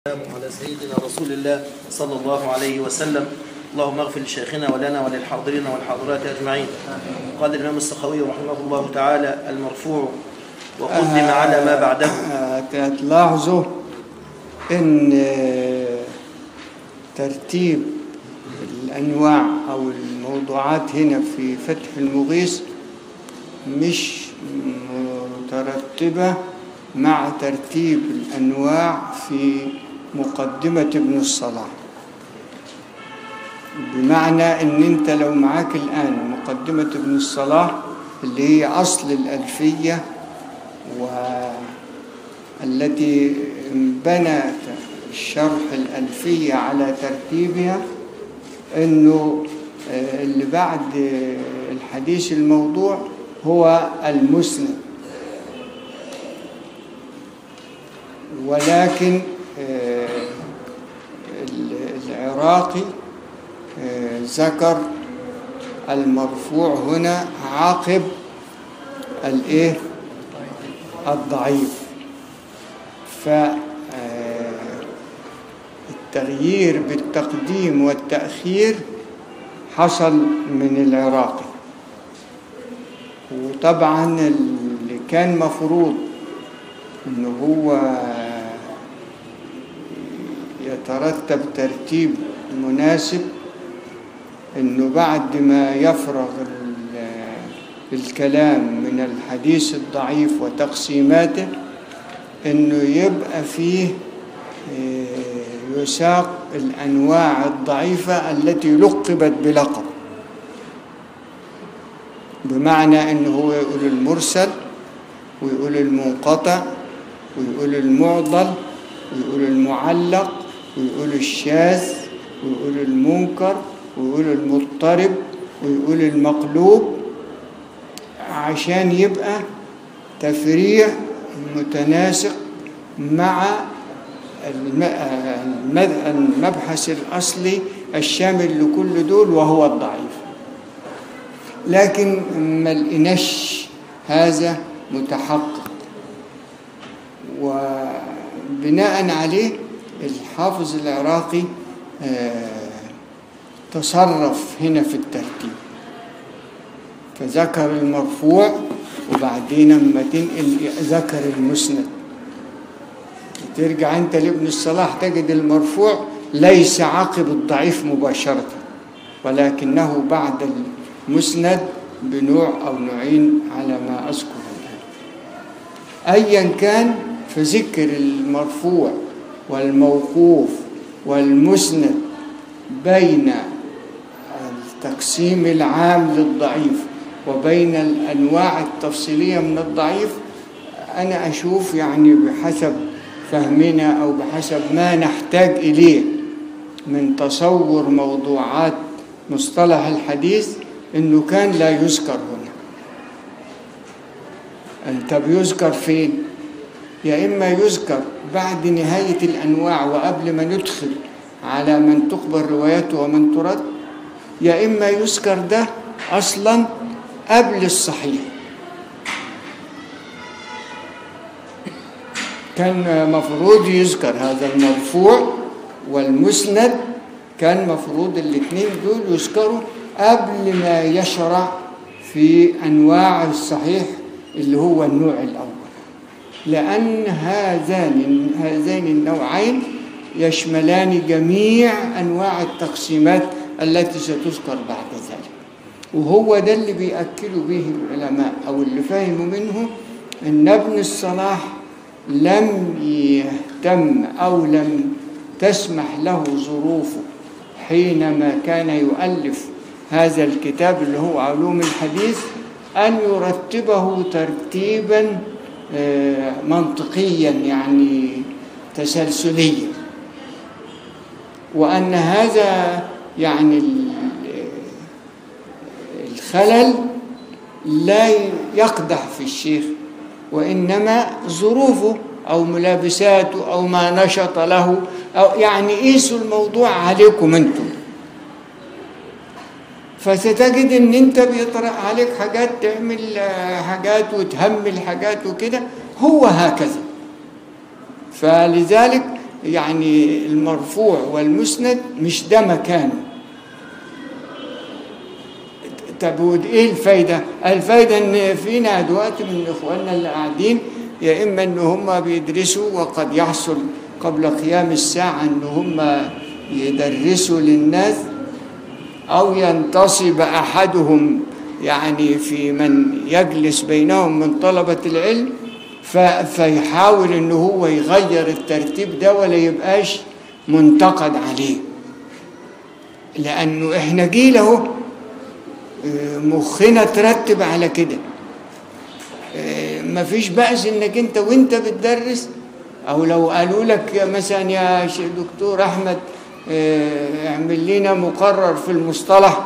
على سيدنا رسول الله صلى الله عليه وسلم اللهم اغفر لشيخنا ولنا وللحاضرين والحاضرات اجمعين قال الامام السخاوي رحمه الله تعالى المرفوع وقدم على ما بعده آه، تلاحظوا ان آه، ترتيب الانواع او الموضوعات هنا في فتح المغيث مش مترتبه مع ترتيب الانواع في مقدمه ابن الصلاح بمعنى ان انت لو معاك الان مقدمه ابن الصلاح اللي هي اصل الالفيه والتي بنى الشرح الألفية على ترتيبها أنه آه، اللي بعد آه، الحديث الموضوع هو المسند ولكن آه، العراقي ذكر المرفوع هنا عقب الايه الضعيف فالتغيير بالتقديم والتأخير حصل من العراقي وطبعا اللي كان مفروض انه هو يترتب ترتيب مناسب انه بعد ما يفرغ الكلام من الحديث الضعيف وتقسيماته انه يبقى فيه يساق الانواع الضعيفه التي لقبت بلقب بمعنى انه هو يقول المرسل ويقول المنقطع ويقول المعضل ويقول المعلق ويقول الشاذ ويقول المنكر ويقول المضطرب ويقول المقلوب عشان يبقى تفريع متناسق مع المبحث الأصلي الشامل لكل دول وهو الضعيف لكن ما لقيناش هذا متحقق وبناء عليه الحافظ العراقي تصرف هنا في الترتيب فذكر المرفوع وبعدين اما تنقل ذكر المسند ترجع انت لابن الصلاح تجد المرفوع ليس عقب الضعيف مباشرة ولكنه بعد المسند بنوع أو نوعين على ما أذكر الآن أيا كان فذكر المرفوع والموقوف والمسند بين التقسيم العام للضعيف وبين الأنواع التفصيلية من الضعيف أنا أشوف يعني بحسب فهمنا أو بحسب ما نحتاج إليه من تصور موضوعات مصطلح الحديث إنه كان لا يذكر هنا طب يذكر فين؟ يا إما يذكر بعد نهاية الأنواع وقبل ما ندخل على من تقبل روايته ومن ترد يا إما يذكر ده أصلا قبل الصحيح كان مفروض يذكر هذا المرفوع والمسند كان مفروض الاثنين دول يذكروا قبل ما يشرع في انواع الصحيح اللي هو النوع الاول لان هذان هذين النوعين يشملان جميع انواع التقسيمات التي ستذكر بعد ذلك وهو ده اللي بيأكلوا به العلماء أو اللي فهموا منه أن ابن الصلاح لم يهتم أو لم تسمح له ظروفه حينما كان يؤلف هذا الكتاب اللي هو علوم الحديث أن يرتبه ترتيبا منطقيا يعني تسلسليا وأن هذا يعني الخلل لا يقدح في الشيخ وإنما ظروفه أو ملابساته أو ما نشط له أو يعني قيسوا الموضوع عليكم أنتم فستجد ان انت بيطرح عليك حاجات تعمل حاجات وتهمل حاجات وكده هو هكذا فلذلك يعني المرفوع والمسند مش ده مكانه طب ود- ايه الفايده؟ الفايده ان فينا دلوقتي من اخواننا اللي قاعدين يا اما ان هم بيدرسوا وقد يحصل قبل قيام الساعه ان هم يدرسوا للناس او ينتصب احدهم يعني في من يجلس بينهم من طلبه العلم ف- فيحاول ان هو يغير الترتيب ده ولا يبقاش منتقد عليه لانه احنا جيل اهو مخنا ترتب على كده آه، مفيش بأس انك انت وانت بتدرس او لو قالوا لك مثلا يا شيخ دكتور احمد آه، اعمل لنا مقرر في المصطلح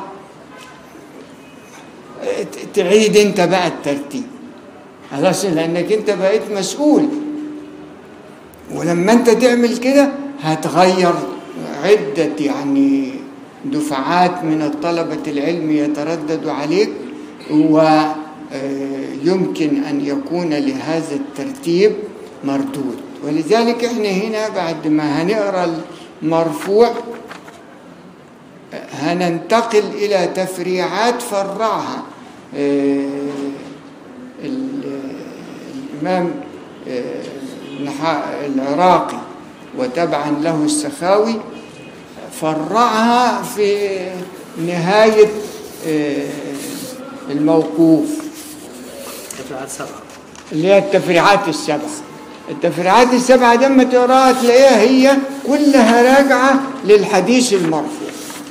آه، ت- تعيد انت بقى الترتيب خلاص لانك انت بقيت مسؤول ولما انت تعمل كده هتغير عدة يعني دفعات من الطلبة العلم يتردد عليك ويمكن أن يكون لهذا الترتيب مردود ولذلك احنا هنا بعد ما هنقرا المرفوع هننتقل إلى تفريعات فرعها آه، ال- الإمام آه، النحا- العراقي وتبعا له السخاوي فرعها في نهاية آه، الموقوف تفريعات سبعة اللي هي التفريعات السبعة التفريعات السبعة دي لما تقراها تلاقيها هي كلها راجعة للحديث المرفوع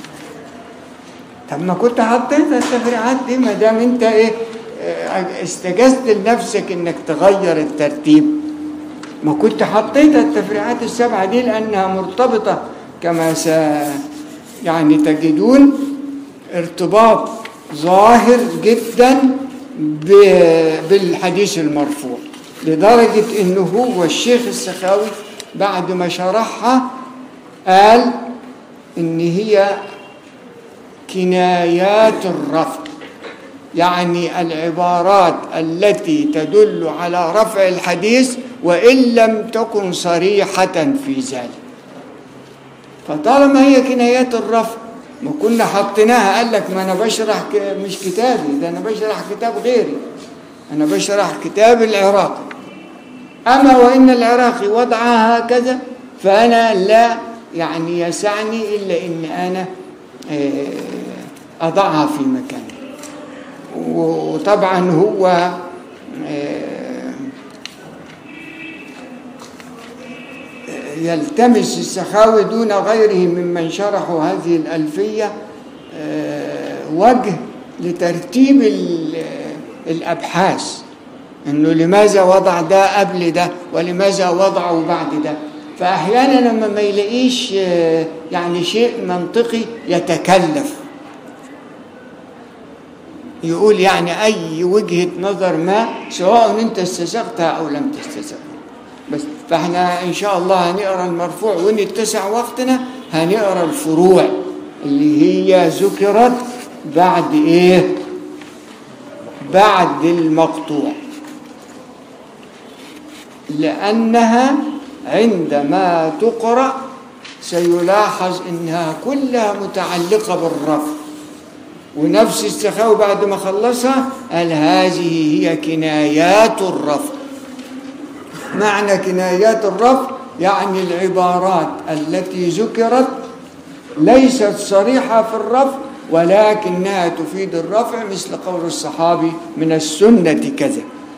طب ما كنت حطيت التفريعات دي ما دام انت ايه آه، استجزت لنفسك انك تغير الترتيب ما كنت حطيت التفريعات السبعة دي لأنها مرتبطة كما س يعني تجدون ارتباط ظاهر جدا ب- بالحديث المرفوع لدرجة انه هو الشيخ السخاوي بعد ما شرحها قال ان هي كنايات الرفع يعني العبارات التي تدل على رفع الحديث وإن لم تكن صريحة في ذلك فطالما هي كنايات الرفع ما كنا حطيناها قال لك ما أنا بشرح ك- مش كتابي ده أنا بشرح كتاب غيري أنا بشرح كتاب العراقي أما وإن العراقي وضعها هكذا فأنا لا يعني يسعني إلا إن أنا آه، أضعها في مكانها وطبعا هو آه، يلتمس السخاوي دون غيره ممن شرحوا هذه الألفية آه، وجه لترتيب ال- الأبحاث انه لماذا وضع ده قبل ده ولماذا وضعه بعد ده فاحيانا لما ما يلاقيش آه، يعني شيء منطقي يتكلف يقول يعني اي وجهه نظر ما سواء انت استساغتها او لم تستساغها بس فاحنا ان شاء الله هنقرا المرفوع وان اتسع وقتنا هنقرا الفروع اللي هي ذكرت بعد ايه بعد المقطوع لأنها عندما تقرأ سيلاحظ أنها كلها متعلقة بالرفع ونفس السخاوي بعد ما خلصها قال هذه هي كنايات الرفع معنى كنايات الرفع يعني العبارات التي ذكرت ليست صريحة في الرفع ولكنها تفيد الرفع مثل قول الصحابي من السنة كذا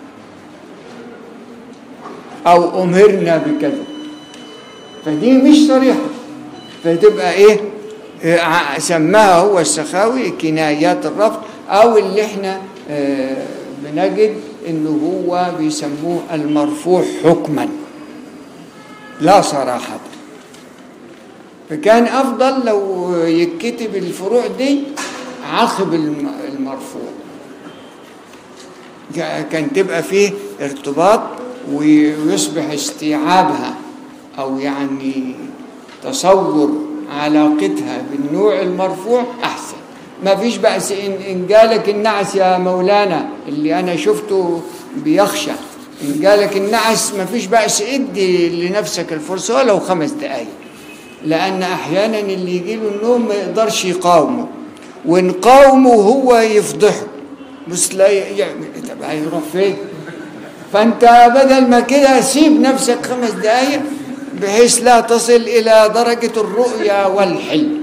أو أمرنا بكذا فدي مش صريحة فتبقى إيه إيه، ع- سماها هو السخاوي كنايات الرفع أو اللي إحنا آه، بنجد إنه هو بيسموه المرفوع حكما لا صراحة فكان أفضل لو يتكتب الفروع دي عقب الم- المرفوع كان تبقى فيه ارتباط ويصبح استيعابها او يعني تصور علاقتها بالنوع المرفوع احسن ما فيش بأس إن, إن جالك النعس يا مولانا اللي أنا شفته بيخشى إن قالك النعس ما فيش بأس ادي لنفسك الفرصة ولو خمس دقايق لأن أحيانا اللي يجيله النوم ما يقدرش يقاومه وإن قاومه هو يفضحه بس لا يعمل طب هيروح فين فأنت بدل ما كده سيب نفسك خمس دقايق بحيث لا تصل إلى درجة الرؤية والحلم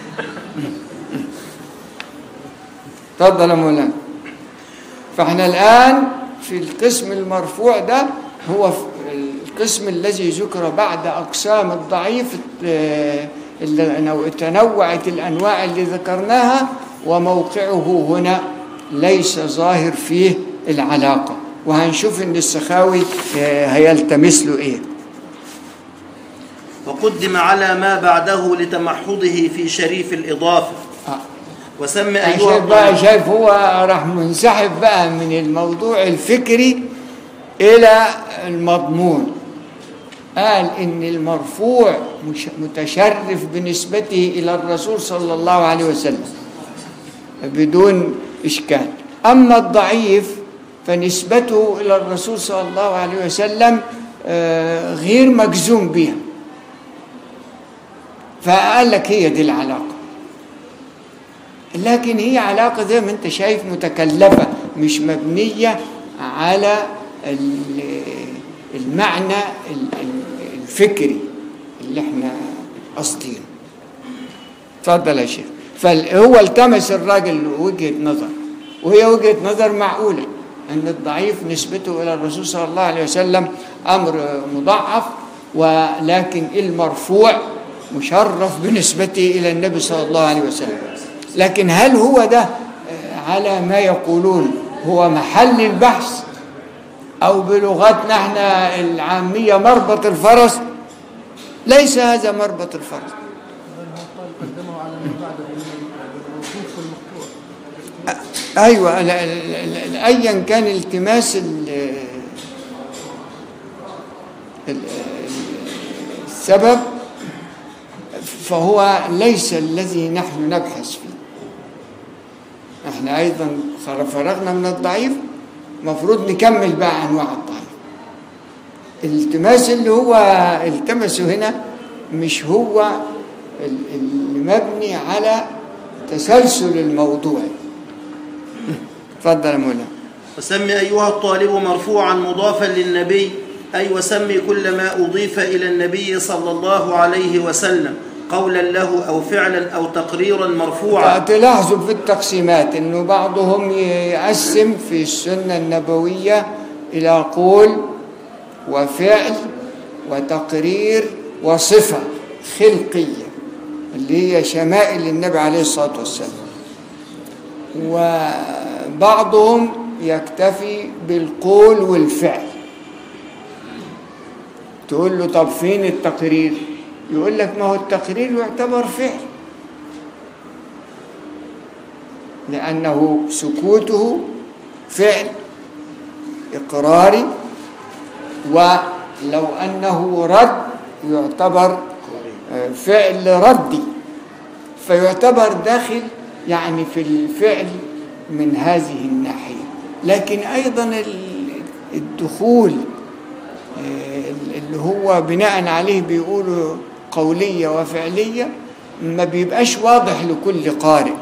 تفضل يا مولانا فاحنا الآن في القسم المرفوع ده هو القسم الذي ذكر بعد أقسام الضعيف آه، اللي تنوعت الأنواع اللي ذكرناها وموقعه هنا ليس ظاهر فيه العلاقة وهنشوف ان السخاوي آه، هيلتمس له ايه وقدم على ما بعده لتمحضه في شريف الإضافة آه. وسمى أنا أيها شايف بقى الطالب شايف هو راح منسحب بقى من الموضوع الفكري إلى المضمون قال إن المرفوع مش متشرف بنسبته إلى الرسول صلى الله عليه وسلم بدون إشكال أما الضعيف فنسبته إلى الرسول صلى الله عليه وسلم آه، غير مجزوم بها فقال لك هي دي العلاقة لكن هي علاقة زي ما انت شايف متكلفة مش مبنية على ال- المعنى ال- ال- الفكري اللي احنا قاصدينه اتفضل يا شيخ فهو التمس الراجل وجهة نظر وهي وجهة نظر معقولة أن الضعيف نسبته إلى الرسول صلى الله عليه وسلم أمر مضاعف ولكن المرفوع مشرف بنسبته إلى النبي صلى الله عليه وسلم لكن هل هو ده آه، على ما يقولون هو محل البحث أو بلغتنا احنا العامية مربط الفرس ليس هذا مربط الفرس قدمه على ما بعده من الوقوف والمقطوع ايوه لا- لا- لا- لا- ايا كان التماس ال- ال- السبب فهو ليس الذي نحن نبحث فيه احنا ايضا خر- فرغنا من الضعيف مفروض نكمل بقى انواع الضعيف الالتماس اللي هو التمسه هنا مش هو ال- اللي مبني على تسلسل الموضوع تفضل يا مولانا وسمي أيها الطالب مرفوعا مضافا للنبي أي وسمي كل ما أضيف إلى النبي صلى الله عليه وسلم قولا له أو فعلا أو تقريرا مرفوعا تلاحظوا في التقسيمات انه بعضهم يقسم في السنه النبويه الى قول وفعل وتقرير وصفه خلقيه اللي هي شمائل النبي عليه الصلاه والسلام وبعضهم يكتفي بالقول والفعل تقول له طب فين التقرير يقول لك ما هو التقرير يعتبر فعل لأنه سكوته فعل إقراري ولو أنه رد يعتبر آه، فعل ردي فيعتبر داخل يعني في الفعل من هذه الناحية لكن أيضا ال- الدخول آه، اللي هو بناء عليه بيقولوا قولية وفعلية ما بيبقاش واضح لكل قارئ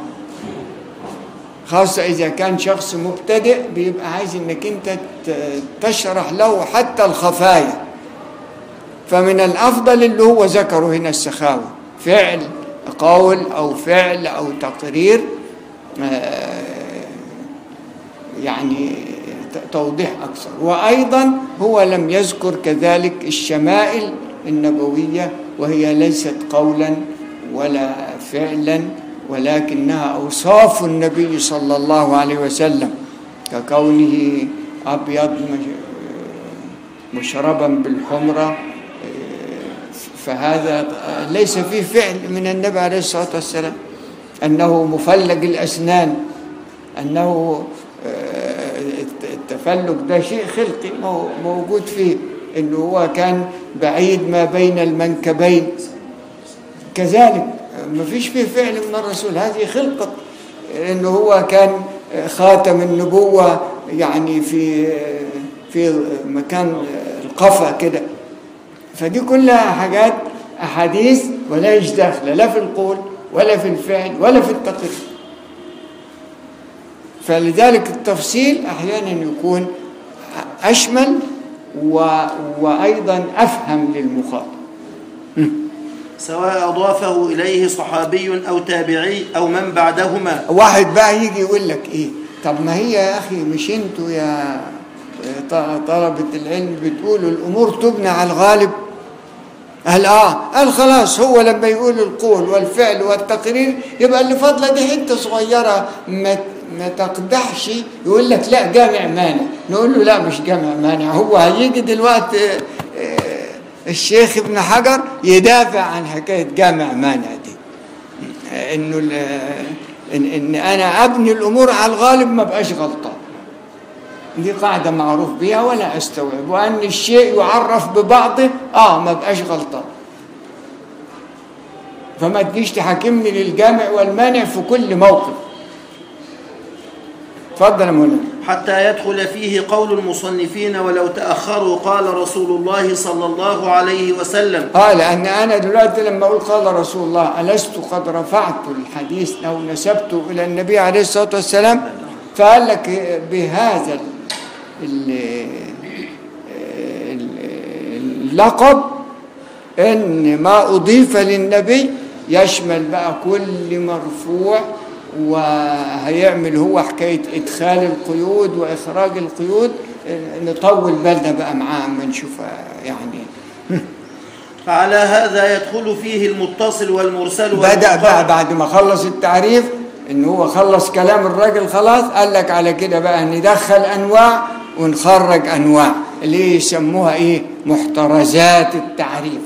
خاصة إذا كان شخص مبتدئ بيبقى عايز إنك أنت ت- تشرح له حتى الخفايا فمن الأفضل اللي هو ذكره هنا السخاوي فعل قول أو فعل أو تقرير آه، يعني ت- توضيح أكثر وأيضا هو لم يذكر كذلك الشمائل النبوية وهي ليست قولا ولا فعلا ولكنها أوصاف النبي صلى الله عليه وسلم ككونه أبيض مش- مشربا بالحمرة فهذا ليس فيه فعل من النبي عليه الصلاة والسلام أنه مفلج الأسنان أنه آه، التفلج ده شيء خلقي مو- موجود فيه أنه هو كان بعيد ما بين المنكبين كذلك ما فيش فيه فعل من الرسول هذه خلقة أنه هو كان خاتم النبوة يعني في في مكان القفا كده فدي كلها حاجات أحاديث ولا يش داخلة لا في القول ولا في الفعل ولا في التقرير فلذلك التفصيل أحيانا يكون أشمل و... وأيضا أفهم للمخاطب سواء أضافه إليه صحابي أو تابعي أو من بعدهما واحد بقى يجي يقول لك ايه طب ما هي يا اخي مش انتوا يا ط- طلبة العلم بتقولوا الامور تبنى على الغالب قال اه قال خلاص هو لما يقول القول والفعل والتقرير يبقى اللي فاضله دي حته صغيره ما ما تقدحش يقول لك لا جامع مانع نقول له لا مش جامع مانع هو هيجي دلوقتي آه، آه، الشيخ ابن حجر يدافع عن حكايه جامع مانع دي انه ال- ان, إن انا ابني الامور على الغالب ما بقاش غلطان دي قاعدة معروف بها ولا استوعب وان الشيء يعرف ببعضه اه ما بقاش غلطان فما تجيش تحاكمني للجامع والمانع في كل موقف اتفضل يا مولانا حتى يدخل فيه قول المصنفين ولو تأخروا قال رسول الله صلى الله عليه وسلم اه لان انا دلوقتي لما اقول قال رسول الله الست قد رفعت الحديث او نسبته الى النبي عليه الصلاه والسلام فقال لك بهذا ال- ال- ال- اللقب ان ما اضيف للنبي يشمل بقى كل مرفوع وهيعمل هو حكايه ادخال القيود واخراج القيود نطول بالنا بقى معاه اما نشوفها يعني فعلى هذا يدخل فيه المتصل والمرسل بدأ بقى والمنقطع. بعد ما خلص التعريف ان هو خلص كلام الراجل خلاص قال لك على كده بقى ندخل انواع ونخرج انواع اللي يسموها ايه محترزات التعريف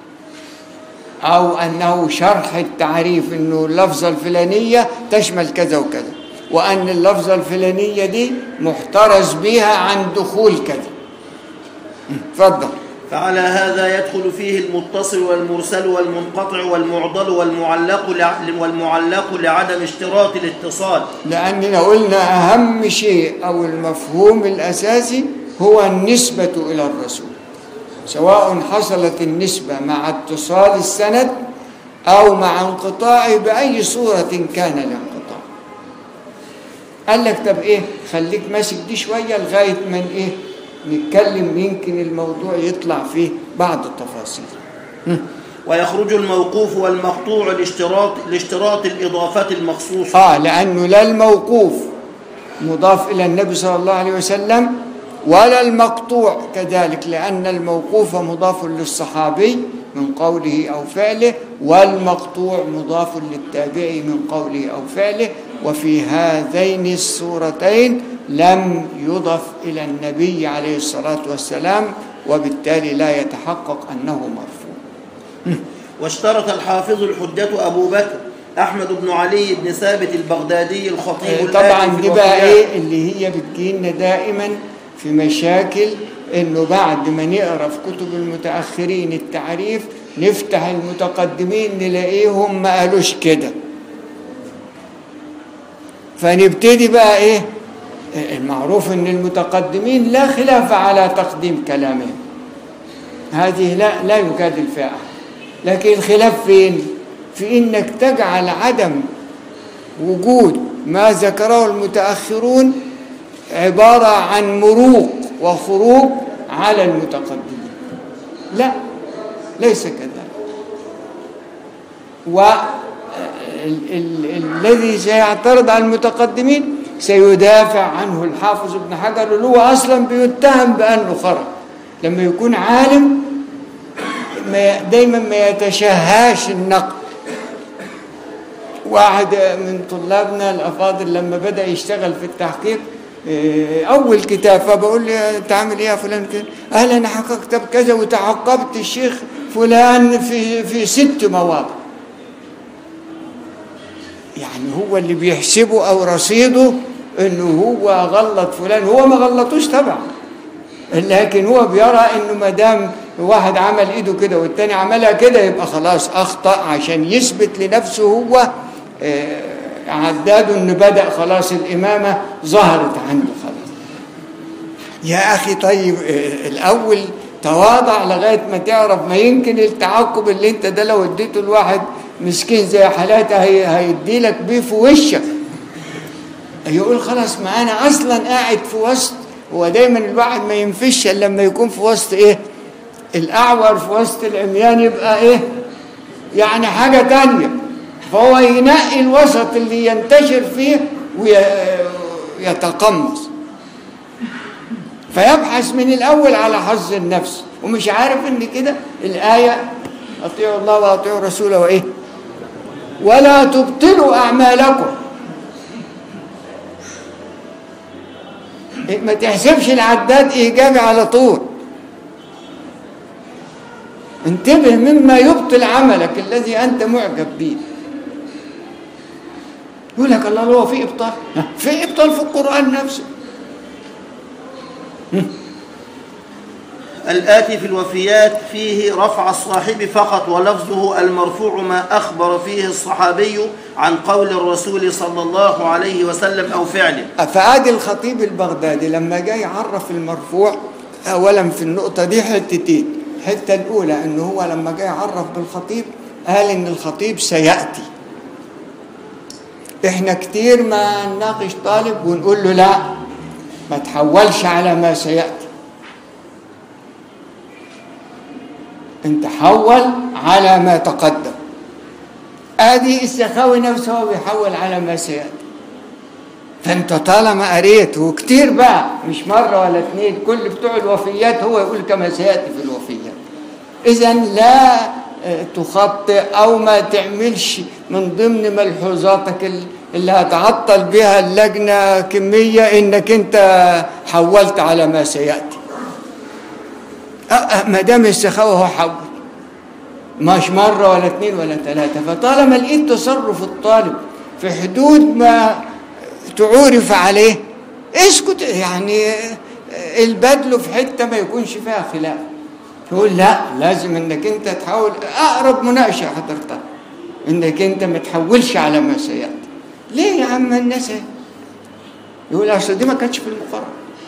او انه شرح التعريف انه اللفظه الفلانيه تشمل كذا وكذا وان اللفظه الفلانيه دي محترز بها عن دخول كذا اتفضل فعلى هذا يدخل فيه المتصل والمرسل والمنقطع والمعضل والمعلق لع- والمعلق لعدم اشتراط الاتصال لأننا قلنا أهم شيء أو المفهوم الأساسي هو النسبة إلى الرسول سواء حصلت النسبة مع اتصال السند أو مع انقطاعه بأي صورة كان الانقطاع قال لك طب إيه خليك ماسك دي شوية لغاية من إيه نتكلم يمكن الموضوع يطلع فيه بعض التفاصيل ويخرج الموقوف والمقطوع لاشتراط لاشتراط الإضافات المخصوصة آه لأنه لا الموقوف مضاف إلى النبي صلى الله عليه وسلم ولا المقطوع كذلك لأن الموقوف مضاف للصحابي من قوله أو فعله والمقطوع مضاف للتابعي من قوله أو فعله وفي هذين الصورتين لم يضف إلى النبي عليه الصلاة والسلام وبالتالي لا يتحقق أنه مرفوع واشترط الحافظ الحجة أبو بكر أحمد بن علي بن ثابت البغدادي الخطيب طبعا الآتي في دي بقى الوفيات. ايه اللي هي بتجينا دائما في مشاكل انه بعد ما نقرا في كتب المتاخرين التعريف نفتح المتقدمين نلاقيهم ما قالوش كده فنبتدي بقى ايه المعروف ان المتقدمين لا خلاف على تقديم كلامهم هذه لا لا يجادل فيها أحد. لكن الخلاف فين في انك تجعل عدم وجود ما ذكره المتأخرون عبارة عن مروق وخروج على المتقدمين لا ليس كذلك والذي سيعترض على المتقدمين سيدافع عنه الحافظ ابن حجر اللي هو أصلا بيتهم بأنه خرج لما يكون عالم ما دايما ما يتشهاش النقد واحد من طلابنا الافاضل لما بدا يشتغل في التحقيق إيه، اول كتاب فبقول له انت عامل ايه يا فلان كده قال انا حققت كتاب كذا وتعقبت الشيخ فلان في في ست مواضع يعني هو اللي بيحسبه او رصيده انه هو غلط فلان هو ما غلطوش طبعا لكن هو بيرى انه ما دام واحد عمل ايده كده والتاني عملها كده يبقى خلاص اخطا عشان يثبت لنفسه هو آه، عداده انه بدا خلاص الامامه ظهرت عنده خلاص يا أخي طيب آه، الأول تواضع لغاية ما تعرف ما يمكن التعقب اللي انت ده لو اديته لواحد مسكين زي حالاتي هي هيدي لك بيه في وشك يقول خلاص ما انا اصلا قاعد في وسط هو دايما الواحد ما ينفش الا لما يكون في وسط ايه الاعور في وسط العميان يبقى ايه يعني حاجة تانية فهو ينقي الوسط اللي ينتشر فيه ويتقمص فيبحث من الأول على حظ النفس ومش عارف إن كده الآية أطيعوا الله وأطيعوا رسوله وإيه ولا تبطلوا أعمالكم ما تحسبش العداد إيجابي على طول انتبه مما يبطل عملك الذي أنت معجب به يقول لك الله هو في إبطال في إبطال في القرآن نفسه الآتي في الوفيات فيه رفع الصاحب فقط ولفظه المرفوع ما أخبر فيه الصحابي عن قول الرسول صلى الله عليه وسلم أو فعله فادي الخطيب البغدادي لما جاي يعرف المرفوع اولا في النقطه دي حتتين الحته الاولى ان هو لما جاي يعرف بالخطيب قال ان الخطيب سياتي احنا كتير ما نناقش طالب ونقول له لا ما تحولش على ما سياتي انت حول على ما تقدم ادي السخاوي نفسه هو بيحول على ما سياتي فانت طالما قريت وكتير بقى مش مره ولا اتنين كل بتوع الوفيات هو يقول كما سياتي في الوفيات اذا لا آه، تخطئ او ما تعملش من ضمن ملحوظاتك ال- اللي هتعطل بها اللجنه كميه انك انت حولت على ما سياتي أه، أه، ما دام السخاوه هو حول مش مرة ولا اثنين ولا ثلاثة فطالما لقيت تصرف الطالب في حدود ما تعورف عليه اسكت يعني البدل في حتة ما يكونش فيها خلاف تقول لا لازم انك انت تحاول اقرب مناقشة حضرتك انك انت ما تحولش على ما سيأتي ليه يا عم الناس إيه؟ يقول اصل دي ما كانتش في المقرر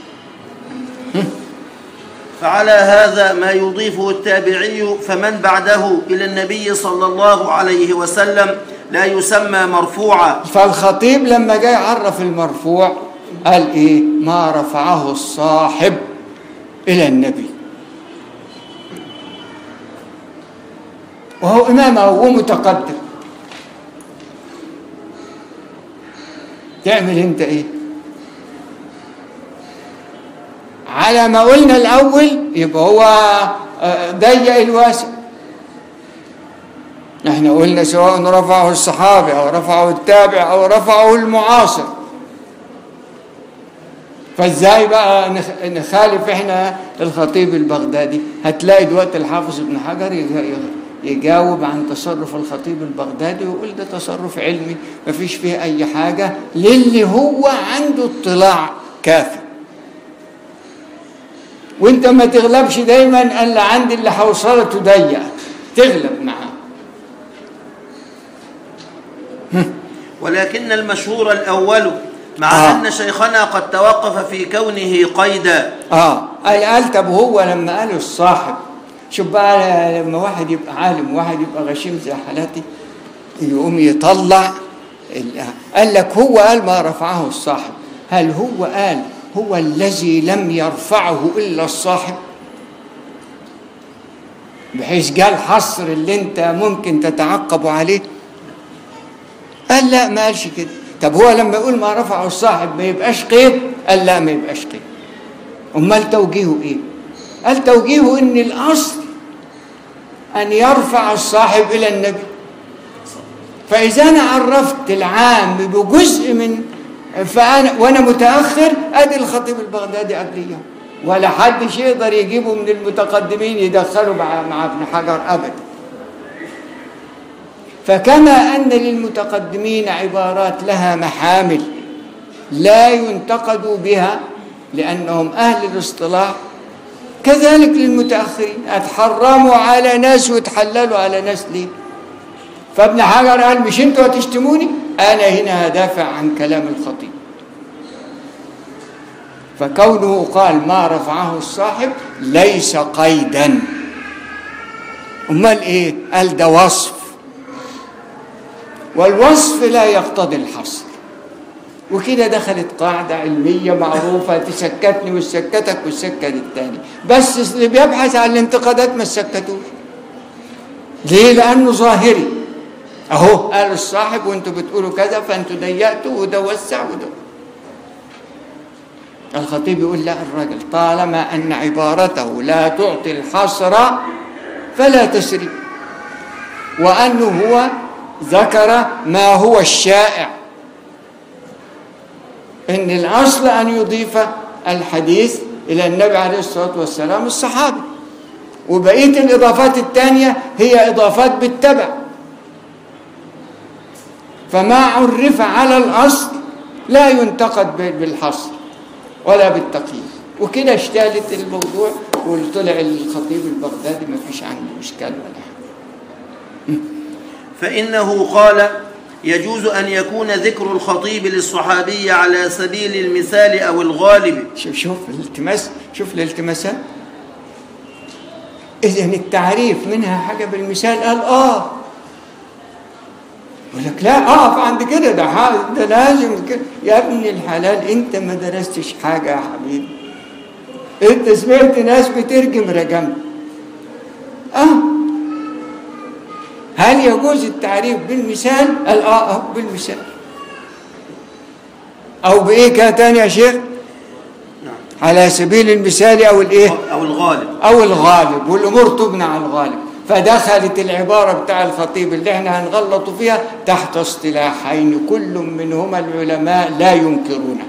فعلى هذا ما يضيفه التابعي فمن بعده إلى النبي صلى الله عليه وسلم لا يسمى مرفوعا فالخطيب لما جاي يعرف المرفوع قال ايه ما رفعه الصاحب الى النبي وهو امامه ومتقدم تعمل انت ايه على ما قلنا الاول يبقى هو آه، ضيق الواسع احنا قلنا سواء رفعه الصحابي او رفعه التابع او رفعه المعاصر فازاي بقى نخ- نخالف احنا الخطيب البغدادي هتلاقي دلوقتي الحافظ ابن حجر يج- يجاوب عن تصرف الخطيب البغدادي ويقول ده تصرف علمي مفيش فيه اي حاجه للي هو عنده اطلاع كافي وانت ما تغلبش دايما الا عند اللي حوصلته ضيقه تغلب معاه ولكن المشهور الأول مع آه. أن شيخنا قد توقف في كونه قيدا اه قال قال طب هو لما قالوا الصاحب شوف بقى لما واحد يبقى عالم وواحد يبقى غشيم زي حالاتي يقوم يطلع ال- قال لك هو قال ما رفعه الصاحب هل هو قال هو الذي لم يرفعه الا الصاحب بحيث قال حصر اللي انت ممكن تتعقب عليه قال لا ما قالش كده طب هو لما يقول ما رفعه الصاحب ما يبقاش قيد قال لا ما يبقاش قيد امال توجيهه ايه قال توجيهه ان الاصل ان يرفع الصاحب الى النبي فاذا انا عرفت العام بجزء من فانا وانا متاخر ادي الخطيب البغدادي قبليه ولا حد يقدر يجيبه من المتقدمين يدخله مع مع ابن حجر ابدا فكما ان للمتقدمين عبارات لها محامل لا ينتقد بها لانهم اهل الاصطلاح كذلك للمتاخرين اتحرموا على ناس وتحللوا على ناس ليه فابن حجر قال مش انتوا هتشتموني انا هنا هدافع عن كلام الخطيب فكونه قال ما رفعه الصاحب ليس قيدا امال ايه قال ده وصف والوصف لا يقتضي الحصر وكده دخلت قاعدة علمية معروفة تسكتني وتسكتك وتسكت التاني بس اللي بيبحث عن الانتقادات ما تسكتوش ليه؟ لأنه ظاهري أهو قال الصاحب وأنتوا بتقولوا كذا فأنتوا ضيقتوا وده وسع وده الخطيب يقول لا الرجل طالما أن عبارته لا تعطي الحصر فلا تسري وأنه هو ذكر ما هو الشائع ان الاصل ان يضيف الحديث الى النبي عليه الصلاه والسلام الصحابي وبقيه الاضافات الثانيه هي اضافات بالتبع فما عرف على الاصل لا ينتقد بالحصر ولا بالتقييد وكده اشتالت الموضوع وطلع الخطيب البغدادي ما فيش عنده اشكال ولا حاجه فإنه قال يجوز أن يكون ذكر الخطيب للصحابي على سبيل المثال أو الغالب شوف شوف الالتماس شوف الالتماسات اذا التعريف منها حاجه بالمثال قال اه يقول لك لا اقف عند كده ده ح- ده لازم كده يا ابن الحلال انت ما درستش حاجه يا حبيبي انت سمعت ناس بترجم رجمت اه هل يجوز التعريف بالمثال؟ قال اه اه بالمثال او بايه كان تاني يا شيخ؟ نعم على سبيل المثال او الايه؟ أو الغالب او الغالب والامور تبنى على الغالب فدخلت العباره بتاع الخطيب اللي احنا هنغلط فيها تحت اصطلاحين كل منهما العلماء لا ينكرونه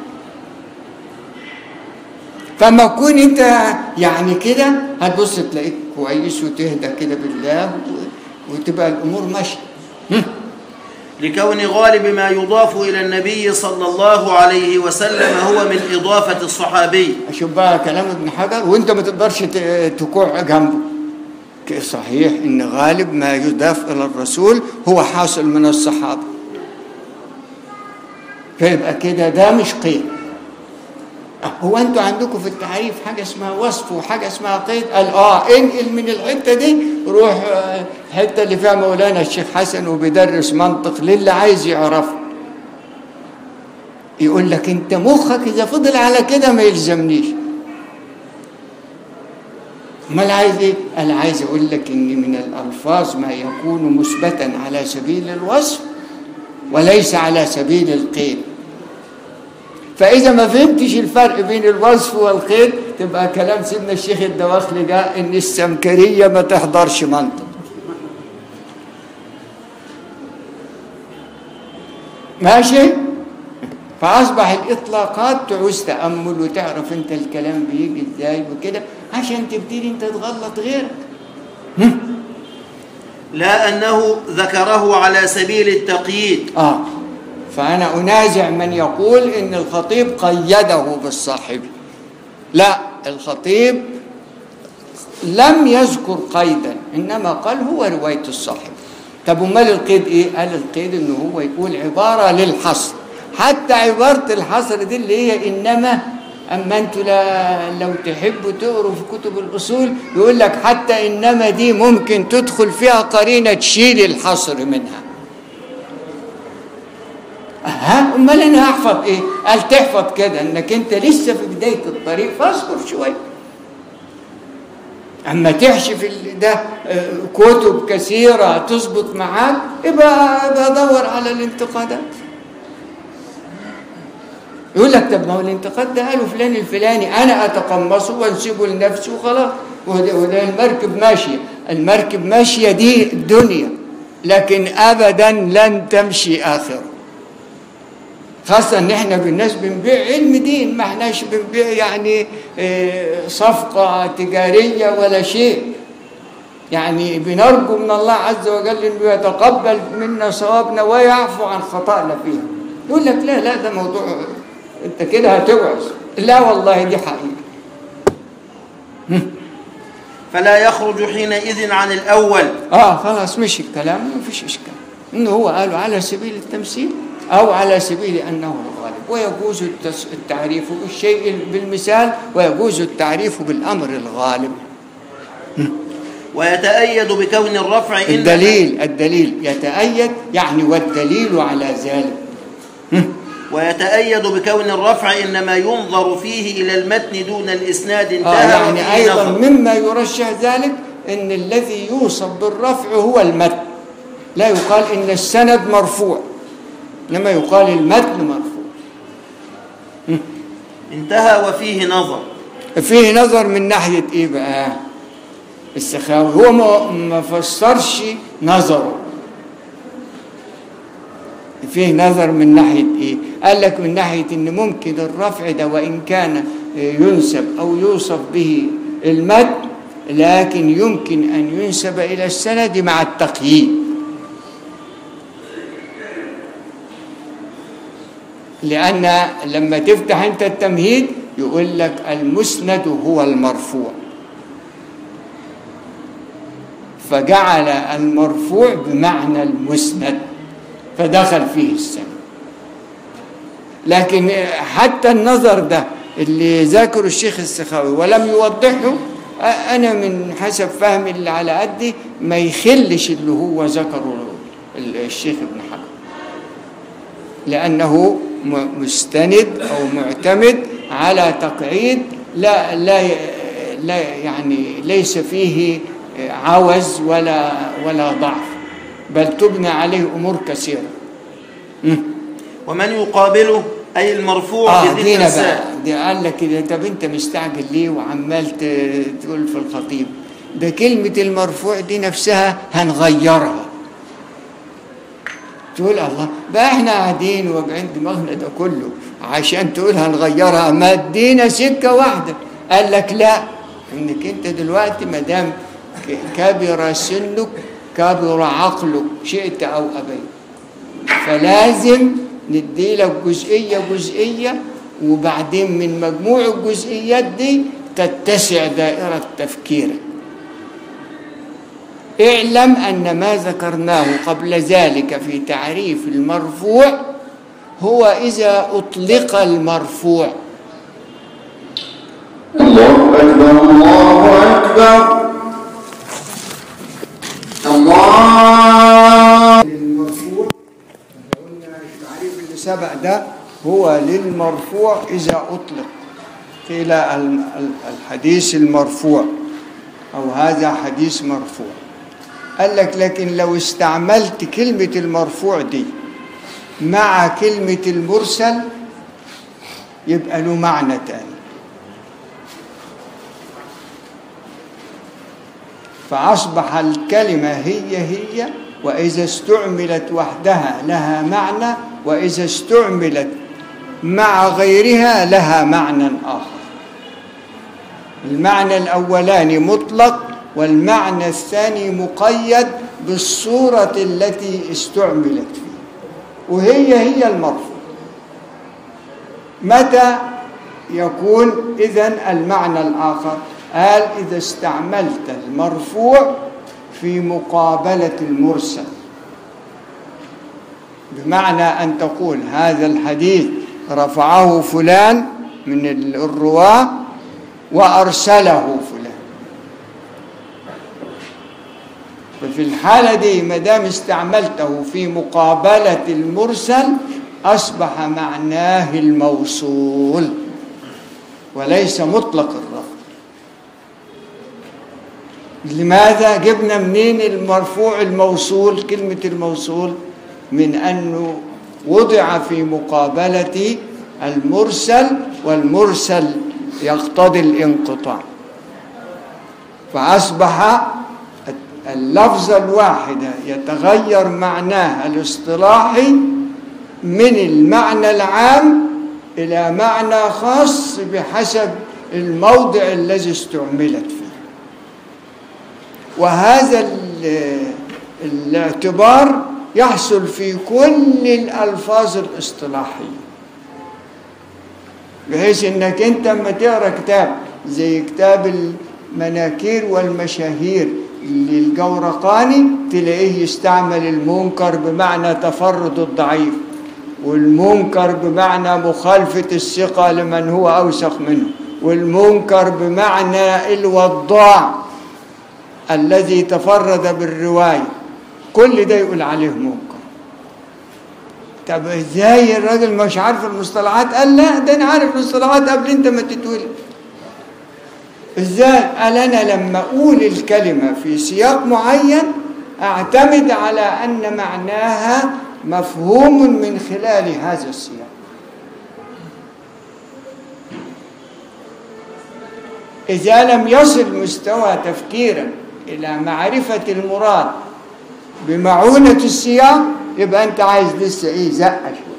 فما تكون انت يعني كده هتبص تلاقيك كويس وتهدى كده بالله و- وتبقى الامور ماشيه لكون غالب ما يضاف إلى النبي صلى الله عليه وسلم هو من إضافة الصحابي اشوف بقى كلام ابن حجر وانت ما تقدرش ت- تكوع جنبه ك- صحيح ان غالب ما يضاف الى الرسول هو حاصل من الصحابه فيبقى كده ده مش قيد هو انتوا عندكم في التعريف حاجه اسمها وصف وحاجه اسمها قيد قال اه انقل من الحته دي روح آه، الحته اللي فيها مولانا الشيخ حسن وبيدرس منطق للي عايز يعرفه يقول لك انت مخك اذا فضل على كده ما يلزمنيش امال عايز ايه قال عايز اقول لك ان من الالفاظ ما يكون مثبتا على سبيل الوصف وليس على سبيل القيد فاذا ما فهمتش الفرق بين الوصف والقيد تبقى كلام سيدنا الشيخ الدواخلي ده ان السمكريه ما تحضرش منطق ماشي فاصبح الاطلاقات تعوز تامل وتعرف انت الكلام بيجي ازاي وكده عشان تبتدي انت تغلط غيرك لا أنه ذكره على سبيل التقييد اه فانا انازع من يقول ان الخطيب قيده بالصاحب لا الخطيب لم يذكر قيدا انما قال هو روايه الصاحب طب امال القيد ايه قال القيد انه هو يقول عباره للحصر حتى عباره الحصر دي اللي هي انما اما انتوا لا لو تحبوا تقروا في كتب الاصول يقول لك حتى انما دي ممكن تدخل فيها قرينه تشيل الحصر منها ها امال انا هحفظ ايه قال تحفظ كده انك انت لسه في بدايه الطريق فاصبر شويه اما تحشي في ال- ده آه، كتب كثيره تظبط معاك يبقى يبقى دور على الانتقادات يقول لك طب ما هو الانتقاد ده قاله فلان الفلاني انا اتقمصه وانسبه لنفسي وخلاص وده, وده المركب ماشيه المركب ماشيه دي الدنيا لكن ابدا لن تمشي اخره خاصة ان احنا بالناس بنبيع علم دين ما احناش بنبيع يعني آه، صفقة تجارية ولا شيء يعني بنرجو من الله عز وجل انه يتقبل منا صوابنا ويعفو عن خطأنا فيها يقول لك لا لا ده موضوع انت كده هتوعظ لا والله دي حقيقة فلا يخرج حينئذ عن الأول اه خلاص مش الكلام ما فيش اشكال انه هو قالوا على سبيل التمثيل او على سبيل انه الغالب ويجوز التس- التعريف بالشيء بالمثال ويجوز التعريف بالأمر الغالب ويتأيد بكون الرفع إنما- الدليل الدليل يتأيد يعني والدليل على ذلك ويتأيد بكون الرفع إنما ينظر فيه إلى المتن دون الإسناد آه انتهى يعني وفيه أيضا نظر. مما يرشح ذلك أن الذي يوصف بالرفع هو المتن لا يقال إن السند مرفوع لما يقال المتن مرفوع انتهى وفيه نظر فيه نظر من ناحية إيه بقى السخاوي هو ما, ما فسرش نظره فيه نظر من ناحية إيه قال لك من ناحية إن ممكن الرفع ده وإن كان ينسب أو يوصف به المد لكن يمكن أن ينسب إلى السند مع التقييد لأن لما تفتح أنت التمهيد يقول لك المسند هو المرفوع فجعل المرفوع بمعنى المسند فدخل فيه السند لكن حتى النظر ده اللي ذاكره الشيخ السخاوي ولم يوضحه أنا من حسب فهمي اللي على قدي ما يخلش اللي هو ذكره الشيخ ابن حجر لأنه م- مستند أو معتمد على تقعيد لا لا لا يعني ليس فيه عوز ولا ولا ضعف بل تبنى عليه أمور كثيرة ومن يقابله أي المرفوع اه بذكر دينا الساق بقى دي قال لك كده طب انت مستعجل ليه وعمال ت- تقول في الخطيب ده كلمة المرفوع دي نفسها هنغيرها تقول الله بقى احنا قاعدين واجعين دماغنا ده كله عشان تقول هنغيرها ما ادينا سكة واحدة قال لك لا انك انت دلوقتي ما دام ك- كبر سنك كبر عقلك شئت او ابيت فلازم نديلك جزئية جزئية وبعدين من مجموع الجزئيات دي تتسع دائرة تفكيرك اعلم أن ما ذكرناه قبل ذلك في تعريف المرفوع هو إذا أطلق المرفوع الله أكبر الله أكبر الله للمرفوع قلنا التعريف اللي سبق ده هو للمرفوع إذا أطلق قيل ال- ال- الحديث المرفوع أو هذا حديث مرفوع قال لك لكن لو استعملت كلمة المرفوع دي مع كلمة المرسل يبقى له معنى تاني فأصبح الكلمة هي هي وإذا استعملت وحدها لها معنى وإذا استعملت مع غيرها لها معنى آخر المعنى الأولاني مطلق والمعنى الثاني مقيد بالصورة التي استعملت فيه وهي هي المرفوع متى يكون إذن المعنى الآخر قال إذا استعملت المرفوع في مقابلة المرسل بمعنى أن تقول هذا الحديث رفعه فلان من الرواة وأرسله فلان ففي الحالة دي ما دام استعملته في مقابلة المرسل أصبح معناه الموصول وليس مطلق الرفع لماذا جبنا منين المرفوع الموصول كلمة الموصول من أنه وضع في مقابلة المرسل والمرسل يقتضي الانقطاع فأصبح اللفظة الواحدة يتغير معناها الاصطلاحي من المعنى العام إلى معنى خاص بحسب الموضع الذي استعملت فيه وهذا ال- الاعتبار يحصل في كل الألفاظ الاصطلاحية بحيث انك انت لما تقرا كتاب زي كتاب المناكير والمشاهير للجورقاني تلاقيه يستعمل المنكر بمعنى تفرد الضعيف والمنكر بمعنى مخالفة الثقة لمن هو أوثق منه والمنكر بمعنى الوضاع الذي تفرد بالرواية كل ده يقول عليه منكر طب ازاي الراجل مش عارف المصطلحات قال لا ده انا عارف المصطلحات قبل انت ما تتولد ازاي قال انا لما اقول الكلمه في سياق معين اعتمد على ان معناها مفهوم من خلال هذا السياق اذا لم يصل مستوى تفكيرا الى معرفه المراد بمعونه السياق يبقى انت عايز لسه ايه زقه شويه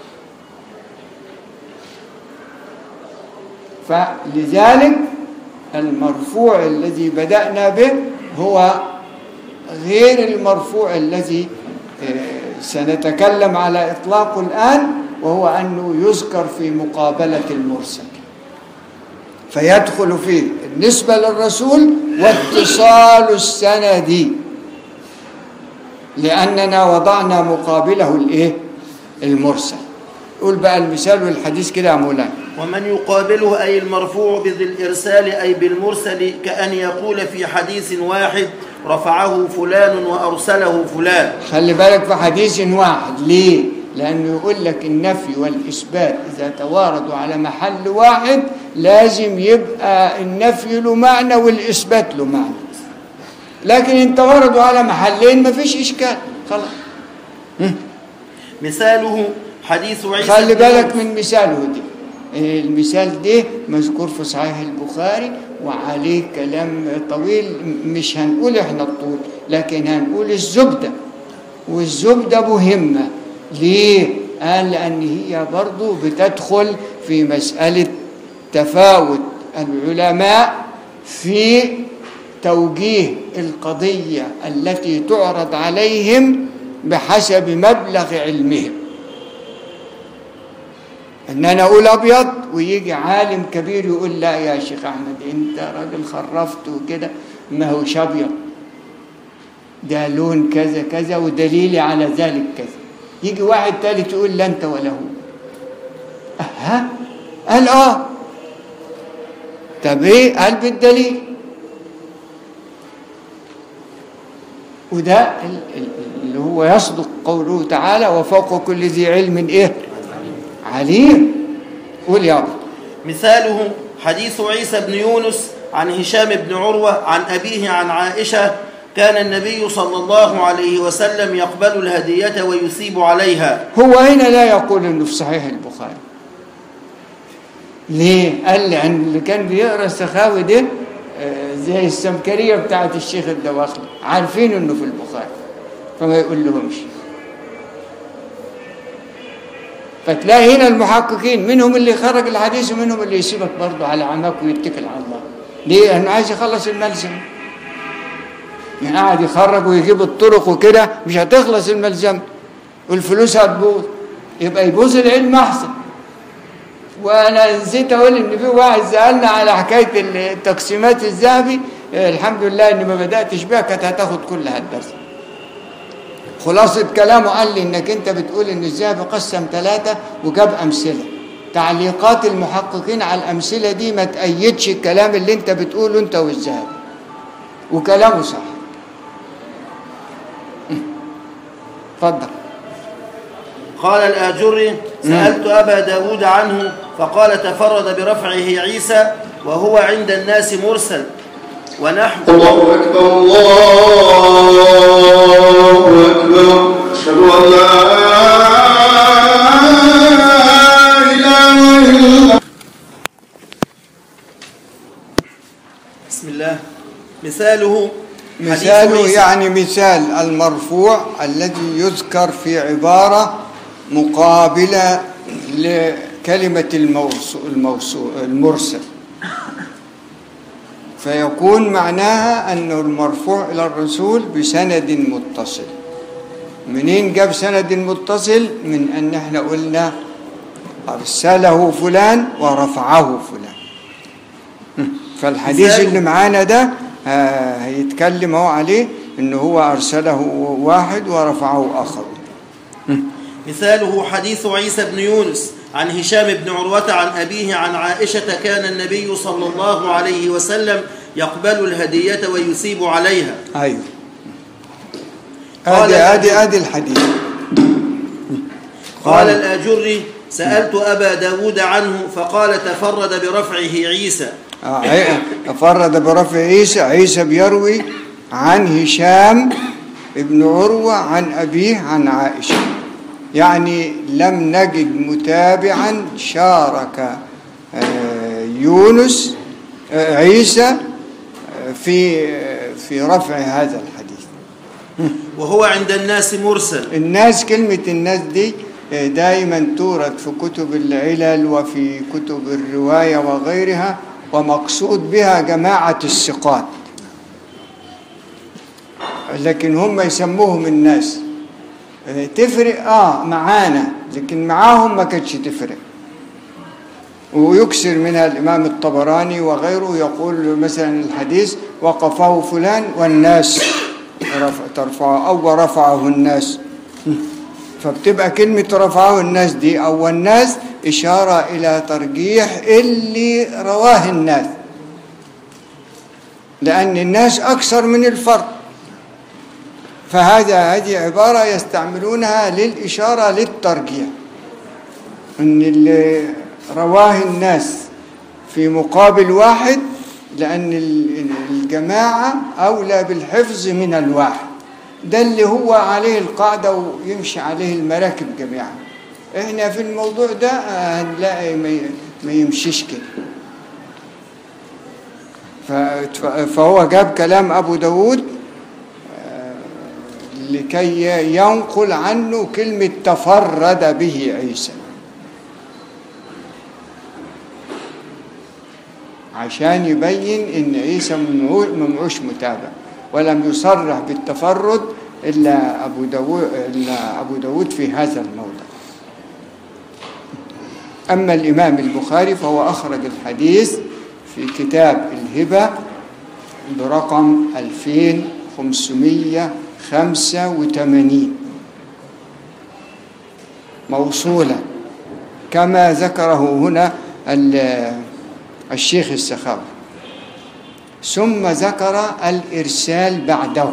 فلذلك المرفوع الذي بدأنا به هو غير المرفوع الذي آه، سنتكلم على إطلاقه الآن وهو أنه يذكر في مقابلة المرسل فيدخل فيه النسبة للرسول واتصال السند لأننا وضعنا مقابله الإيه؟ المرسل قول بقى المثال والحديث كده يا مولانا ومن يقابله أي المرفوع بذي الإرسال أي بالمرسل كأن يقول في حديث واحد رفعه فلان وأرسله فلان خلي بالك في حديث واحد ليه؟ لأنه يقول لك النفي والإثبات إذا تواردوا على محل واحد لازم يبقى النفي له معنى والإثبات له معنى لكن إن تواردوا على محلين مفيش إشكال خلاص مثاله حديث عيسى خلي بن بالك يونس. من مثاله دي إيه المثال ده مذكور في صحيح البخاري وعليه كلام طويل مش هنقول احنا الطول لكن هنقول الزبدة والزبدة مهمة ليه؟ قال لأن هي برضو بتدخل في مسألة تفاوت العلماء في توجيه القضية التي تعرض عليهم بحسب مبلغ علمهم ان انا اقول ابيض ويجي عالم كبير يقول لا يا شيخ احمد انت راجل خرفت وكده ما هوش ابيض ده لون كذا كذا ودليلي على ذلك كذا يجي واحد تالت يقول لا انت ولا هو ها قال اه طب ايه قال بالدليل وده ال- ال- اللي هو يصدق قوله تعالى وفوق كل ذي علم ايه عليم قول يا رب مثاله حديث عيسى بن يونس عن هشام بن عروة عن أبيه عن عائشة كان النبي صلى الله عليه وسلم يقبل الهدية ويثيب عليها هو هنا لا يقول انه في صحيح البخاري ليه قال لي عن اللي كان بيقرا السخاوي ده آه، زي السمكريه بتاعت الشيخ الدواخلي عارفين انه في البخاري فما يقول لهمش فتلاقي هنا المحققين منهم اللي خرج الحديث ومنهم اللي يسيبك برضه على عماك ويتكل على الله ليه؟ لانه عايز يخلص الملزم يعني قاعد يخرج ويجيب الطرق وكده مش هتخلص الملزمه والفلوس هتبوظ يبقى يبوظ العلم احسن وانا نسيت اقول ان في واحد سالنا على حكايه التقسيمات الذهبي آه، الحمد لله اني ما بداتش بيها كانت هتاخد كل هالدرس خلاصه كلامه قال لي انك انت بتقول ان الذهبي قسم ثلاثه وجاب امثله تعليقات المحققين على الامثله دي ما تأيدش الكلام اللي انت بتقوله انت والذهبي وكلامه صح اتفضل قال الآجري سألت أبا داود عنه فقال تفرد برفعه عيسى وهو عند الناس مرسل ونحن الله أكبر الله أكبر أشهد أن لا إله إلا الله بسم الله مثاله حديث مثاله عيسى. يعني مثال المرفوع الذي يذكر في عبارة مقابلة لكلمة الموصو الموصو المرسل فيكون معناها أنه المرفوع إلى الرسول بسند متصل منين جاب سند متصل من أن احنا قلنا أرسله فلان ورفعه فلان فالحديث مثال- اللي معانا ده آه، هيتكلم هو عليه انه هو ارسله واحد ورفعه اخر مثاله حديث عيسى بن يونس عن هشام بن عروة عن أبيه عن عائشة كان النبي صلى الله عليه وسلم يقبل الهدية ويثيب عليها ايوه قال- هذه هذه هذه الحديث قال الآجري سألت أبا داود عنه فقال تفرد برفعه عيسى آه، عي- فرد برفع عيسى عيسى بيروي عن هشام ابن عروة عن أبيه عن عائشة يعني لم نجد متابعا شارك آه، يونس آه، عيسى آه، في آه، في رفع هذا الحديث وهو عند الناس مرسل الناس كلمة الناس دي آه، دائما تورد في كتب العلل وفي كتب الرواية وغيرها ومقصود بها جماعة الثقات لكن هم يسموهم الناس آه، تفرق اه معانا لكن معاهم ما كانتش تفرق ويكسر منها الإمام الطبراني وغيره يقول مثلا الحديث وقفه فلان والناس رفع ترفعه أو رفعه الناس فبتبقى كلمة رفعه الناس دي أو الناس إشارة إلى ترجيح اللي رواه الناس لأن الناس أكثر من الفرد فهذا هذه عبارة يستعملونها للإشارة للترجيح ان اللي رواه الناس في مقابل واحد لان ال- الجماعه اولى بالحفظ من الواحد ده اللي هو عليه القاعده ويمشي عليه المراكب جميعا احنا في الموضوع ده آه، هنلاقي ما ي- ما يمشيش كده ف- فهو جاب كلام ابو داود آه، لكي ينقل عنه كلمه تفرد به عيسى عشان يبين ان عيسى ممنوع ممعوش متابع ولم يصرح بالتفرد الا ابو داود الا ابو داود في هذا الموضع اما الامام البخاري فهو اخرج الحديث في كتاب الهبه برقم 2585 موصولا كما ذكره هنا ال- الشيخ السخاوي ثم ذكر الإرسال بعده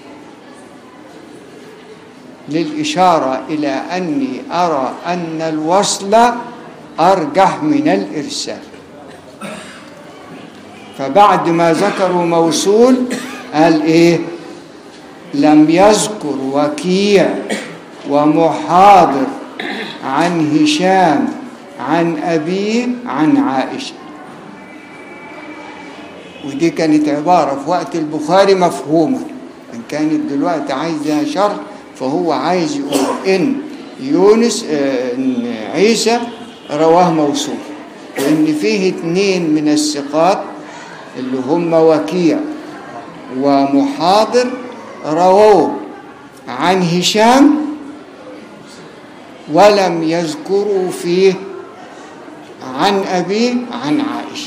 للإشارة إلى أني أرى أن الوصل أرجح من الإرسال فبعد ما ذكروا موصول قال إيه لم يذكر وكيع ومحاضر عن هشام عن أبيه عن عائشة ودي كانت عبارة في وقت البخاري مفهومة إن كانت دلوقتي عايزة شرح فهو عايز يقول إن يونس آه، إن عيسى رواه موصول وإن فيه اتنين من الثقات اللي هم وكيع ومحاضر رووه عن هشام ولم يذكروا فيه عن أبيه عن عائشة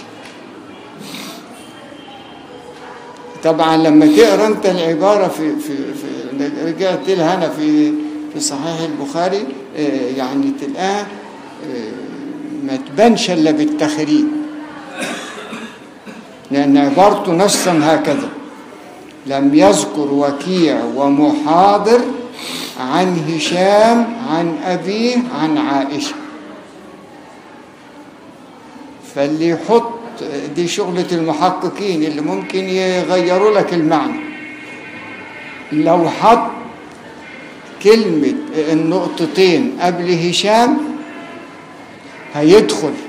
طبعا لما تقرا انت العباره في في, في رجعت لها انا في في صحيح البخاري آه، يعني تلقاها آه، ما تبانش الا بالتخريج لان عبارته نصا هكذا لم يذكر وكيع ومحاضر عن هشام عن أبيه عن عائشة فاللي يحط دي شغلة المحققين اللي ممكن يغيروا لك المعنى لو حط كلمة النقطتين قبل هشام هيدخل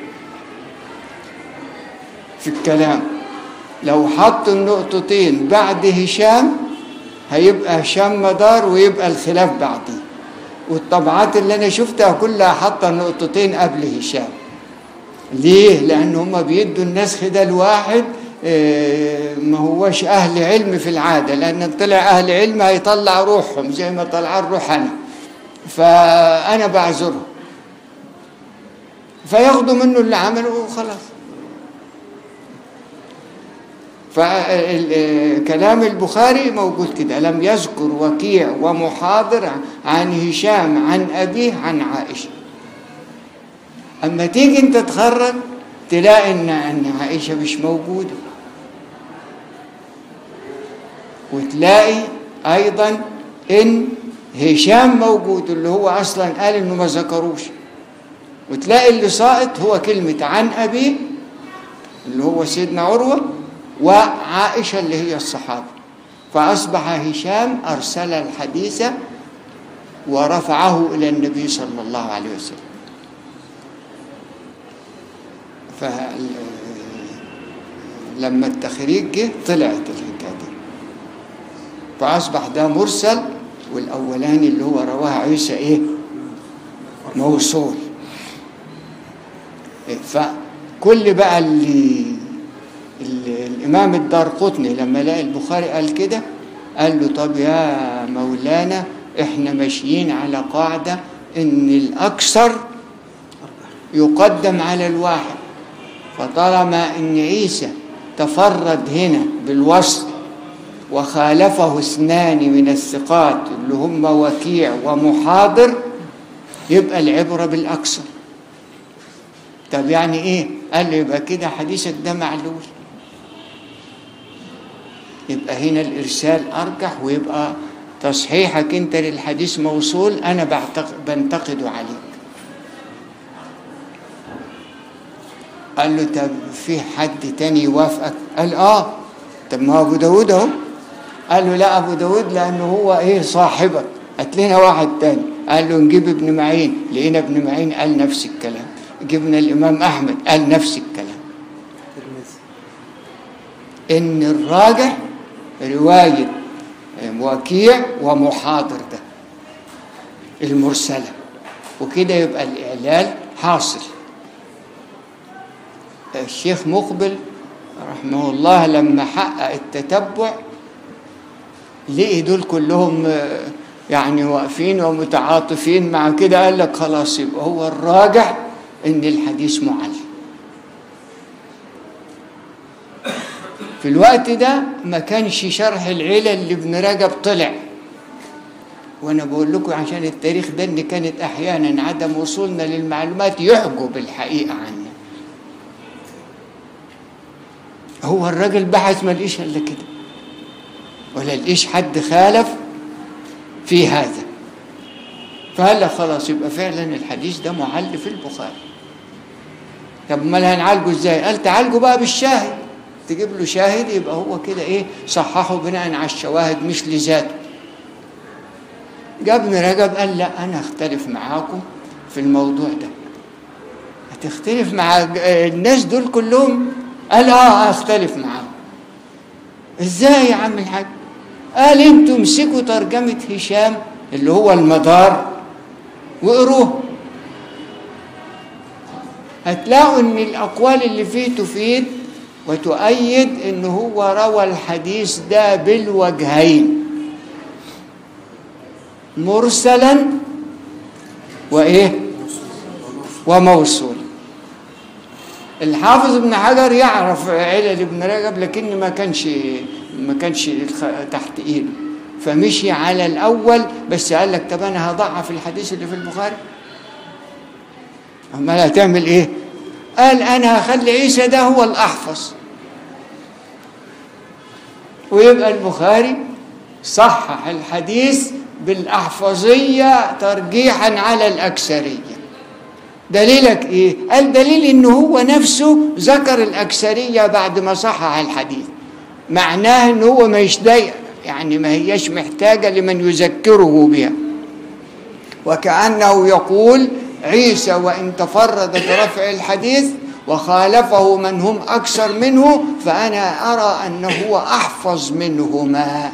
في الكلام لو حط النقطتين بعد هشام هيبقى هشام مدار ويبقى الخلاف بعديه والطبعات اللي انا شفتها كلها حاطه النقطتين قبل هشام ليه لان هم بيدوا النسخ ده الواحد آه، ما هوش اهل علم في العاده لان طلع اهل علم هيطلع روحهم زي ما طلع الروح انا فانا بعذرهم فياخدوا منه اللي عمله وخلاص فكلام البخاري موجود كده لم يذكر وكيع ومحاضر عن هشام عن أبيه عن عائشة أما تيجي أنت تخرج تلاقي إن إن عائشة مش موجودة وتلاقي أيضا إن هشام موجود اللي هو أصلا قال إنه ما ذكروش وتلاقي اللي ساقط هو كلمة عن أبيه اللي هو سيدنا عروة وعائشة اللي هي الصحابة فأصبح هشام أرسل الحديث ورفعه إلى النبي صلى الله عليه وسلم فلما التخريج جه طلعت الحكاية دي فأصبح ده مرسل والأولاني اللي هو رواه عيسى إيه موصول فكل بقى اللي, اللي الإمام الدار قطني لما لقى البخاري قال كده قال له طب يا مولانا احنا ماشيين على قاعدة ان الأكثر يقدم على الواحد فطالما ان عيسى تفرد هنا بالوصل وخالفه اثنان من الثقات اللي هم وكيع ومحاضر يبقى العبرة بالأكثر طب يعني ايه قال له يبقى كده حديثك ده معلول يبقى هنا الإرسال أرجح ويبقى تصحيحك أنت للحديث موصول أنا بعتق... بنتقده عليك قال له طب في حد تاني يوافقك قال اه طب ما هو ابو داود اهو قال له لا ابو داود لانه هو ايه صاحبك هات لنا واحد تاني قال له نجيب ابن معين لقينا ابن معين قال نفس الكلام جبنا الامام احمد قال نفس الكلام ان الراجح روايه وكيع ومحاضر ده المرسله وكده يبقى الاعلال حاصل الشيخ مقبل رحمه الله لما حقق التتبع لقي دول كلهم يعني واقفين ومتعاطفين مع كده قال لك خلاص يبقى هو الراجح ان الحديث معل في الوقت ده ما كانش شرح العلل لابن رجب طلع وانا بقول لكم عشان التاريخ ده ان كانت احيانا عدم وصولنا للمعلومات يحجب الحقيقه عنه هو الراجل بحث ما لقيش الا كده ولا لقيش حد خالف في هذا فقال لك خلاص يبقى فعلا الحديث ده معل في البخاري طب امال هنعالجه ازاي قال تعالجه بقى بالشاهد تجيب له شاهد يبقى هو كده ايه صححه بناء على الشواهد مش لذاته جاب ابن رجب قال لا انا اختلف معاكم في الموضوع ده هتختلف مع الناس دول كلهم قال اه اختلف معاهم ازاي يا عم الحاج قال انتوا امسكوا ترجمة هشام اللي هو المدار واقروه هتلاقوا ان الاقوال اللي فيه تفيد وتؤيد ان هو روى الحديث ده بالوجهين مرسلا وايه وموصولا الحافظ ابن حجر يعرف علل ابن رجب لكن ما كانش ما كانش تحت ايده فمشي على الاول بس قال لك طب انا هضعف الحديث اللي في البخاري امال هتعمل ايه قال انا هخلي عيسى ده هو الاحفظ ويبقى البخاري صحح الحديث بالاحفظيه ترجيحا على الاكثريه دليلك ايه قال دليل ان هو نفسه ذكر الاكثريه بعد ما صحح الحديث معناه ان هو ما ضايق يعني ما هيش محتاجه لمن يذكره بها وكانه يقول عيسى وان تفرد برفع الحديث وخالفه من هم اكثر منه فانا ارى انه هو احفظ منهما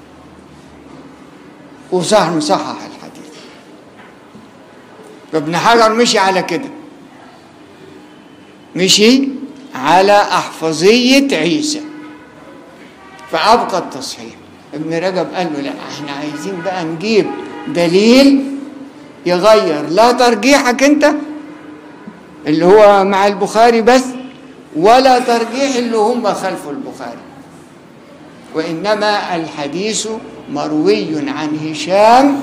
وصح صحح الحديث فابن حجر مشي على كده مشي على أحفظية عيسى فأبقى التصحيح ابن رجب قال له لا احنا عايزين بقى نجيب دليل يغير لا ترجيحك انت اللي هو مع البخاري بس ولا ترجيح اللي هم خلف البخاري وإنما الحديث مروي عن هشام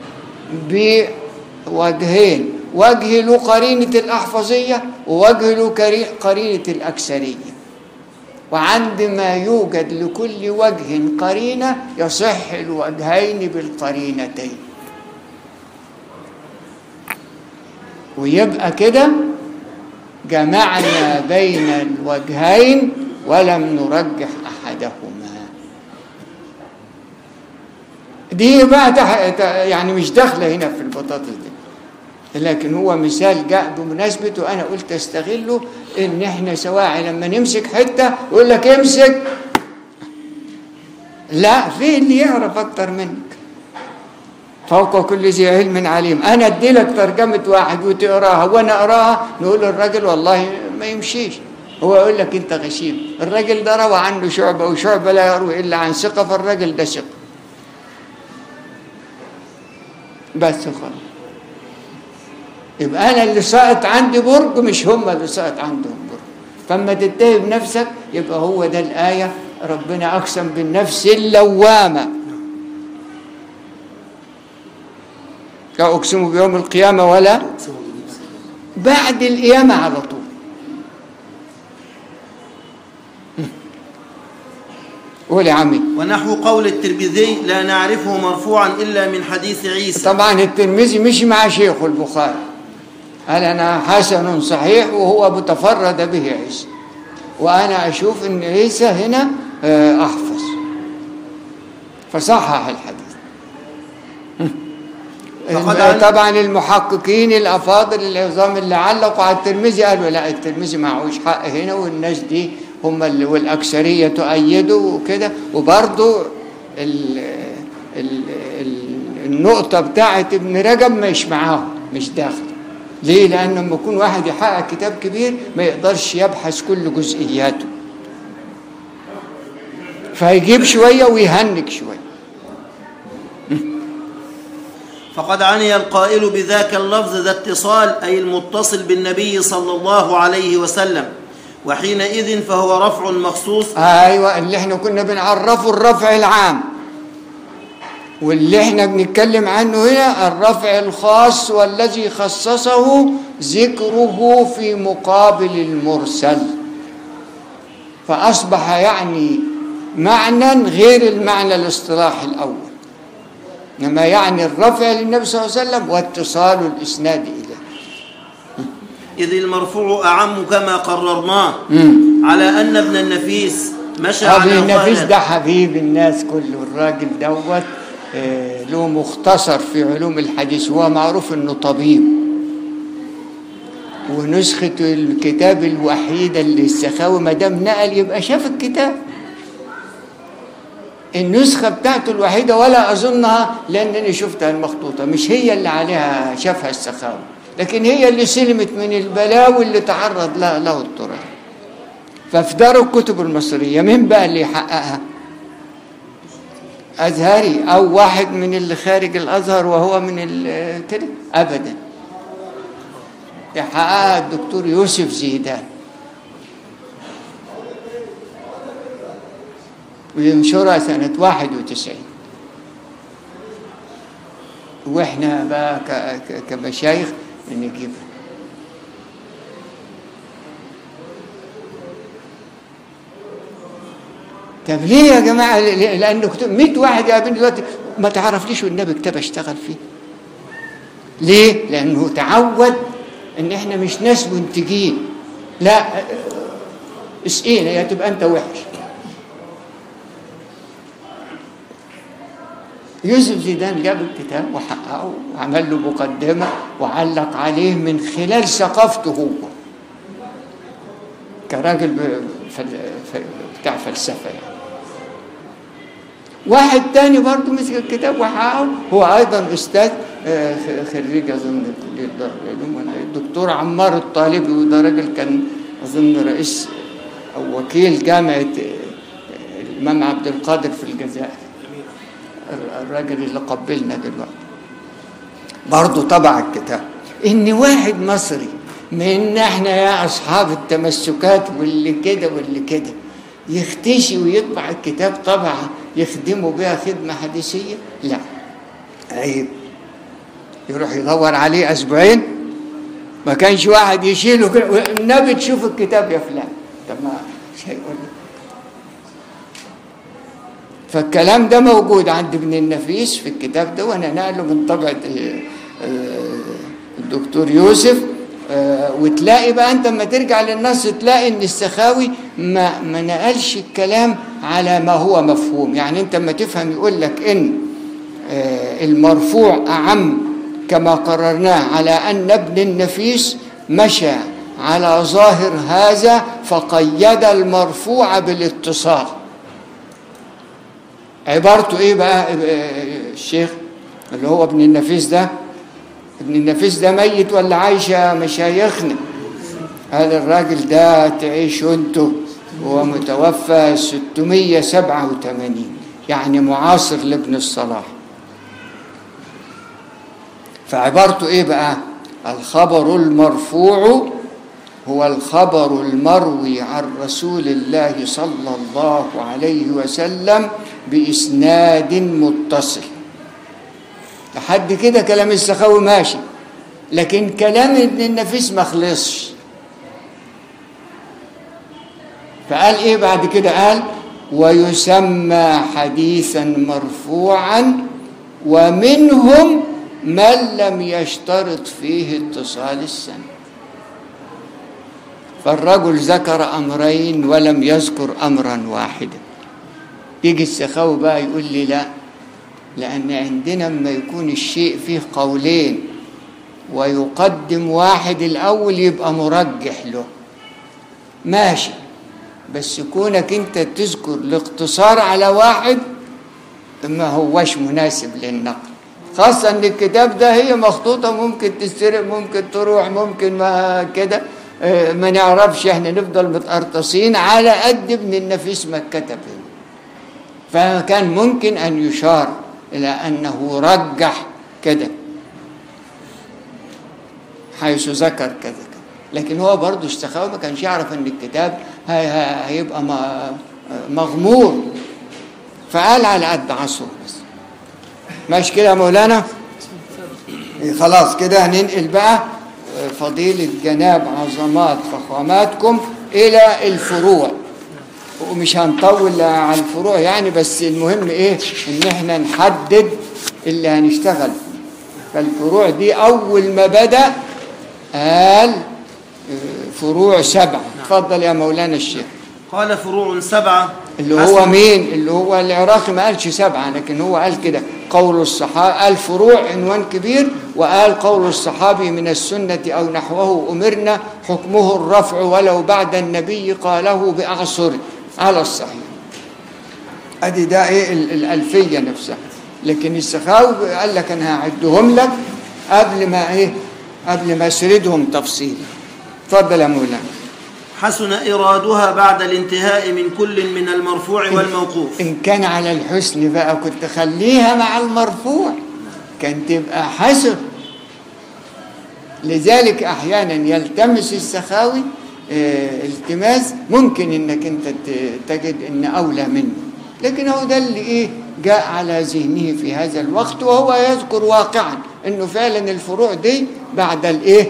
بوجهين وجه له قرينة الأحفظية ووجه له كري- قرينة الأكثرية وعندما يوجد لكل وجه قرينة يصح الوجهين بالقرينتين ويبقى كده جمعنا بين الوجهين ولم نرجح أحدهما دي بقى تح... ت- يعني مش داخلة هنا في البطاطس دي لكن هو مثال جاء بمناسبته أنا قلت أستغله إن إحنا سواعي لما نمسك حتة يقول لك امسك لا في اللي يعرف أكتر منك فوق كل ذي علم عليم انا ادي لك ترجمه واحد وتقراها وانا اقراها نقول للراجل والله ما يمشيش هو يقول لك انت غشيم الراجل ده روى عنه شعبه وشعبه لا يروي الا عن ثقه فالراجل ده ثقه بس خلاص يبقى انا اللي ساقط عندي برج مش هم اللي ساقط عندهم برج فاما تنتهي بنفسك يبقى هو ده الايه ربنا اقسم بالنفس اللوامه لا أقسم بيوم القيامة ولا بعد القيامة على طول قول يا عمي ونحو قول الترمذي لا نعرفه مرفوعا إلا من حديث عيسى طبعا الترمذي مش مع شيخه البخاري قال أنا حسن صحيح وهو متفرد به عيسى وأنا أشوف أن عيسى هنا آه، أحفظ فصحح الحديث فقد الم- عن- طبعا المحققين الافاضل العظام اللي علقوا على الترمذي قالوا لا الترمذي معهوش حق هنا والناس دي هم اللي والاكثريه تؤيده وكده وبرضه ال ال ال النقطه بتاعت ابن رجب مش معاهم مش داخل ليه؟ لأن لما يكون واحد يحقق كتاب كبير ما يقدرش يبحث كل جزئياته فيجيب شوية ويهنك شوية فقد عني القائل بذاك اللفظ ذا اتصال أي المتصل بالنبي صلى الله عليه وسلم وحينئذ فهو رفع مخصوص ايوه اللي احنا كنا بنعرفه الرفع العام واللي احنا بنتكلم عنه هنا الرفع الخاص والذي خصصه ذكره في مقابل المرسل فاصبح يعني معنى غير المعنى الاصطلاحي الاول انما يعني الرفع للنبي صلى الله عليه وسلم واتصال الاسناد اليه إذ المرفوع أعم كما قررناه مم. على أن ابن النفيس مشى ابن على النفيس قائل ده حبيب الناس كله الراجل دوت آه، له مختصر في علوم الحديث هو معروف انه طبيب ونسخة الكتاب الوحيدة اللي السخاوي ما دام نقل يبقى شاف الكتاب النسخة بتاعته الوحيدة ولا أظنها لأنني شفتها المخطوطة مش هي اللي عليها شافها السخاوي لكن هي اللي سلمت من البلاوي اللي تعرض لها له التراث ففي دار الكتب المصرية مين بقى اللي يحققها أزهري أو واحد من اللي خارج الأزهر وهو من ال- كده أبدا يحققها الدكتور يوسف زيدان وينشرها سنة 91 واحنا بقى ك- ك- كمشايخ نجيبها طب ليه يا جماعه ليه؟ لانه كتب 100 واحد يقابلني دلوقتي ما تعرفليش والنبي كتاب اشتغل فيه ليه لانه تعود ان احنا مش ناس منتجين لا اسقينا يا تبقى انت وحش يوسف زيدان جاب الكتاب وحققه وعمل له مقدمه وعلق عليه من خلال ثقافته هو كراجل ب- فل... ف- بتاع فلسفه يعني واحد تاني برضه مسك الكتاب وحققه هو ايضا استاذ آه، خ- خريج اظن كليه دار العلوم ولا إيه، الدكتور عمار الطالبي وده راجل كان اظن رئيس او وكيل جامعه آه، الامام عبد القادر في الجزائر الر- الراجل اللي قبلنا دلوقتي برضه طبع الكتاب ان واحد مصري من احنا يا اصحاب التمسكات واللي كده واللي كده يختشي ويطبع الكتاب طبعة يخدموا بها خدمة حديثية لا عيب يروح يدور عليه أسبوعين ما كانش واحد يشيله كده النبي تشوف الكتاب يا فلان طب ما مش هيقول له فالكلام ده موجود عند ابن النفيس في الكتاب ده وانا نقله من طبعة آه، آه، الدكتور يوسف آه، وتلاقي بقى انت لما ترجع للنص تلاقي ان السخاوي ما ما نقلش الكلام على ما هو مفهوم يعني انت لما تفهم يقول لك ان آه، المرفوع اعم كما قررناه على ان ابن النفيس مشى على ظاهر هذا فقيد المرفوع بالاتصال عبارته ايه بقى آه، الشيخ اللي هو ابن النفيس ده ابن النفيس ده ميت ولا عايش يا مشايخنا هذا الراجل ده تعيشوا انتوا هو متوفى 687 يعني معاصر لابن الصلاح فعبارته ايه بقى الخبر المرفوع هو الخبر المروي عن رسول الله صلى الله عليه وسلم بإسناد متصل لحد كده كلام السخاوي ماشي لكن كلام ابن النفيس ما خلصش فقال ايه بعد كده قال ويسمى حديثا مرفوعا ومنهم من لم يشترط فيه اتصال السنه فالرجل ذكر امرين ولم يذكر امرا واحدا يجي السخاوي بقى يقول لي لا لان عندنا لما يكون الشيء فيه قولين ويقدم واحد الاول يبقى مرجح له ماشي بس كونك انت تذكر الاقتصار على واحد ما هوش مناسب للنقل خاصة ان الكتاب ده هي مخطوطة ممكن تسرق ممكن تروح ممكن ما كده اه، ما نعرفش احنا نفضل متقرطصين على قد ابن النفيس ما كتب هنا فكان ممكن ان يشار الى انه رجح كده حيث ذكر كذا كذا لكن هو برضه السخاوي ما كانش يعرف ان الكتاب هي- هي- هيبقى م- مغمور فقال على قد عصره بس ماشي كده يا مولانا إيه خلاص كده هننقل بقى آه، فضيلة جناب عظمات فخاماتكم إلى الفروع ومش هنطول على الفروع يعني بس المهم إيه إن إحنا نحدد اللي هنشتغل فيه. فالفروع دي أول ما بدأ قال آه، فروع سبعة اتفضل يا مولانا الشيخ قال فروع سبعة اللي هو مين اللي هو العراقي ما قالش سبعة لكن هو قال كده قول الصحابة قال فروع عنوان كبير وقال قول الصحابي من السنة أو نحوه أمرنا حكمه الرفع ولو بعد النبي قاله بأعصر على الصحيح ادي ده ايه ال- الألفية نفسها لكن السخاوي قال لك انا هعدهم لك قبل ما ايه قبل ما اسردهم تفصيلا اتفضل يا مولانا حسن إرادها بعد الانتهاء من كل من المرفوع والموقوف إن كان على الحسن بقى كنت خليها مع المرفوع كان تبقى حسن لذلك أحيانا يلتمس السخاوي آه، التماس ممكن انك انت ت- تجد ان اولى منه لكن هو ده اللي ايه جاء على ذهنه في هذا الوقت وهو يذكر واقعا انه فعلا الفروع دي بعد الايه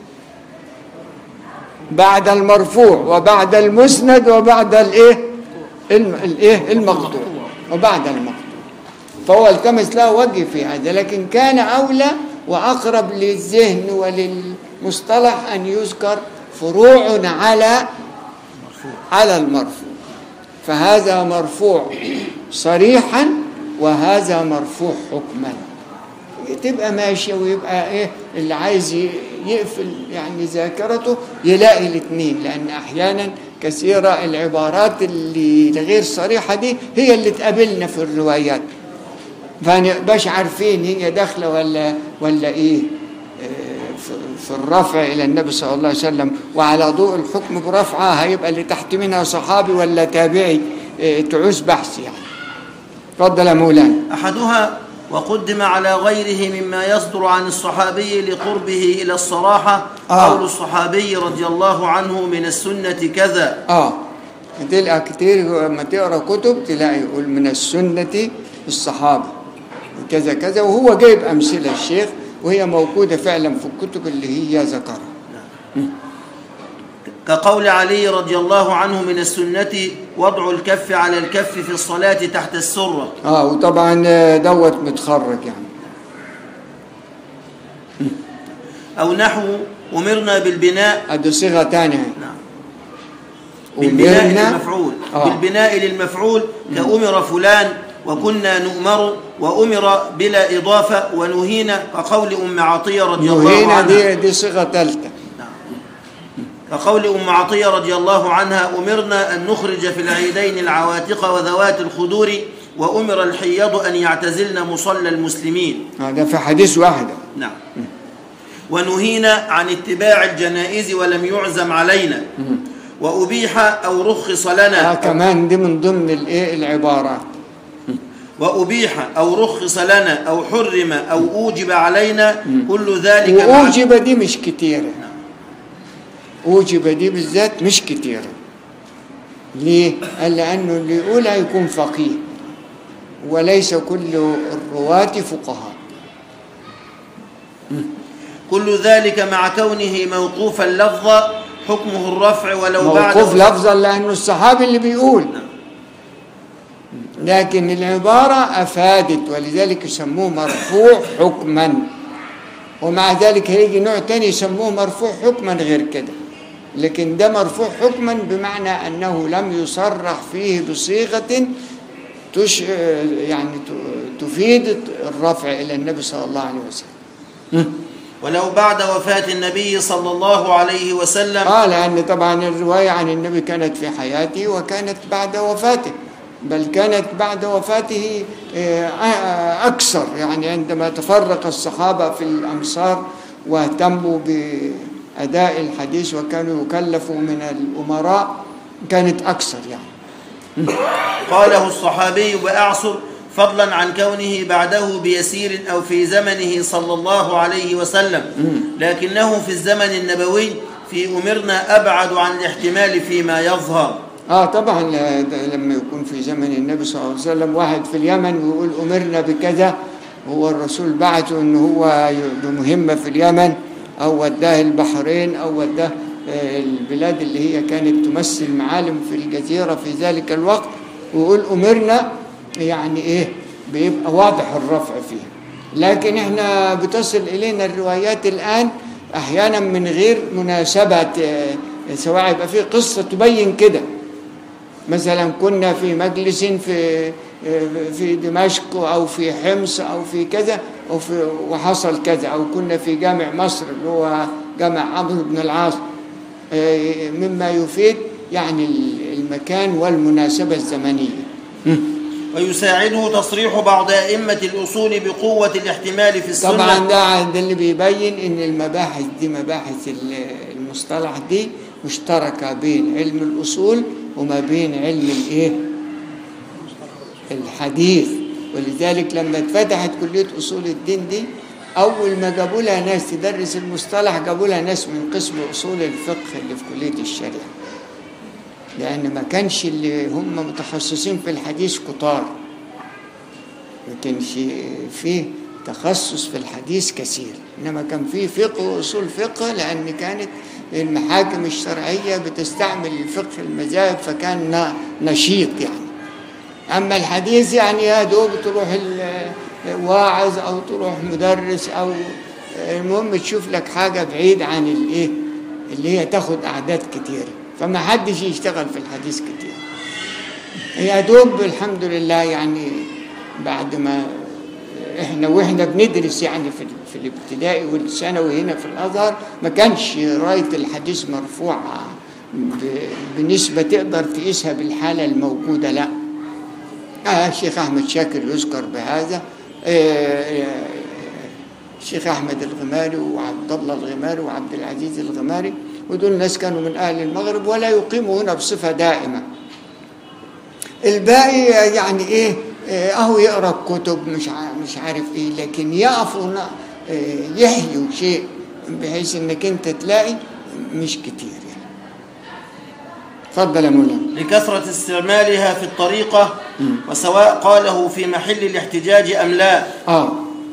بعد المرفوع وبعد المسند وبعد الايه الم- الايه المقطوع وبعد المقطوع فهو التمس له وجه في هذا لكن كان اولى واقرب للذهن وللمصطلح ان يذكر فروع على على المرفوع فهذا مرفوع صريحا وهذا مرفوع حكما تبقى ماشية ويبقى ايه اللي عايز ي- يقفل يعني ذاكرته يلاقي الاثنين لان احيانا كثيرة العبارات اللي غير صريحة دي هي اللي تقابلنا في الروايات فنبقاش عارفين هي داخلة ولا ولا ايه آه، في- في الرفع الى النبي صلى الله عليه وسلم وعلى ضوء الحكم برفعها هيبقى اللي تحت منها صحابي ولا تابعي آه، تعوز بحث يعني اتفضل يا مولانا أحدها وقدم على غيره مما يصدر عن الصحابي لقربه إلى الصراحة آه. قول الصحابي رضي الله عنه من السنة كذا اه تلقى كتير لما تقرا كتب تلاقي يقول من السنة الصحابة كذا كذا وهو جايب أمثلة الشيخ وهي موجودة فعلا في الكتب اللي هي ذكرها كقول علي رضي الله عنه من السنة وضع الكف على الكف في الصلاة تحت السرة اه وطبعا آه، دوت متخرج يعني أو نحو أمرنا بالبناء ادي صيغة تانية نعم بالبناء أمرنا للمفعول آه. بالبناء للمفعول كأمر فلان وكنا نؤمر وأمر بلا إضافة ونهينا كقول أم عطية رضي الله نهينا عنها دي دي صيغة ثالثة كقول أم عطية رضي الله عنها أمرنا أن نخرج في العيدين العواتق وذوات الخدور وأمر الحيض أن يعتزلن مصلى المسلمين آه ده في حديث واحدة نعم ونهينا عن اتباع الجنائز ولم يعزم علينا وأبيح أو رخص آه لنا كمان دي من ضمن الايه العبارات وأبيح أو رخص لنا أو حرم أو أوجب علينا كل ذلك مع- وأوجب دي مش كتيرة أوجب دي بالذات مش كتيرة ليه؟ قال لأنه اللي يقولها يكون فقيه وليس كل الرواة فقهاء كل ذلك مع كونه موقوفا لفظا حكمه الرفع ولو بعد موقوف لفظا لأنه الصحابي اللي بيقول لكن العبارة أفادت ولذلك يسموه مرفوع حكما ومع ذلك هيجي نوع تاني يسموه مرفوع حكما غير كده لكن ده مرفوع حكما بمعنى أنه لم يصرح فيه بصيغة تش يعني ت- تفيد الرفع إلى النبي صلى الله عليه وسلم ولو بعد وفاة النبي صلى الله عليه وسلم آه لأن طبعا الرواية عن النبي كانت في حياته وكانت بعد وفاته بل كانت بعد وفاته آه، آه، أكثر يعني عندما تفرق الصحابة في الأمصار واهتموا بأداء الحديث وكانوا يكلفوا من الأمراء كانت أكثر يعني قاله الصحابي بأعصر فضلا عن كونه بعده بيسير أو في زمنه صلى الله عليه وسلم لكنه في الزمن النبوي في أمرنا أبعد عن الاحتمال فيما يظهر اه طبعا لا- ده لما يكون في زمن النبي صلى الله عليه وسلم واحد في اليمن ويقول امرنا بكذا هو الرسول بعته ان هو ي- بمهمه في اليمن او وداه البحرين او وداه آه، البلاد اللي هي كانت تمثل معالم في الجزيره في ذلك الوقت ويقول امرنا يعني ايه بيبقى واضح الرفع فيه لكن احنا بتصل الينا الروايات الان احيانا من غير مناسبه آه، سواء يبقى في قصه تبين كده مثلا كنا في مجلس في في دمشق او في حمص او في كذا او في وحصل كذا او كنا في جامع مصر اللي هو جامع عمرو بن العاص آه، مما يفيد يعني المكان والمناسبه الزمنيه ويساعده تصريح بعض أئمة الأصول بقوة الاحتمال في السنة طبعا ده ده اللي بيبين ان المباحث دي مباحث ال- المصطلح دي مشتركه بين علم الاصول وما بين علم الايه الحديث ولذلك لما اتفتحت كليه اصول الدين دي اول ما جابوا لها ناس تدرس المصطلح جابوا لها ناس من قسم اصول الفقه اللي في كليه الشريعه لان ما كانش اللي هم متخصصين في الحديث كتار ما كانش فيه تخصص في الحديث كثير انما كان فيه فقه واصول فقه لان كانت المحاكم الشرعيه بتستعمل الفقه المذاهب فكان ن- نشيط يعني اما الحديث يعني يا دوب تروح ال- واعظ او تروح مدرس او المهم تشوف لك حاجه بعيد عن الايه اللي هي تاخد اعداد كتير فما حدش يشتغل في الحديث كتير يا دوب الحمد لله يعني بعد ما احنا واحنا بندرس يعني في في الابتدائي والثانوي هنا في الازهر ما كانش رايه الحديث مرفوعه ب- بنسبه تقدر تقيسها بالحاله الموجوده لا آه الشيخ احمد شاكر يذكر بهذا آه، آه، الشيخ احمد الغماري وعبد الله الغماري وعبد العزيز الغماري ودول ناس كانوا من اهل المغرب ولا يقيموا هنا بصفه دائمه الباقي يعني ايه آه، اهو يقرا كتب مش ع- مش عارف ايه لكن يقف هنا آه، يحيوا شيء بحيث انك انت تلاقي مش كتير يعني تفضل يا مولانا لكثرة استعمالها في الطريقة وسواء قاله في محل الاحتجاج أم لا اه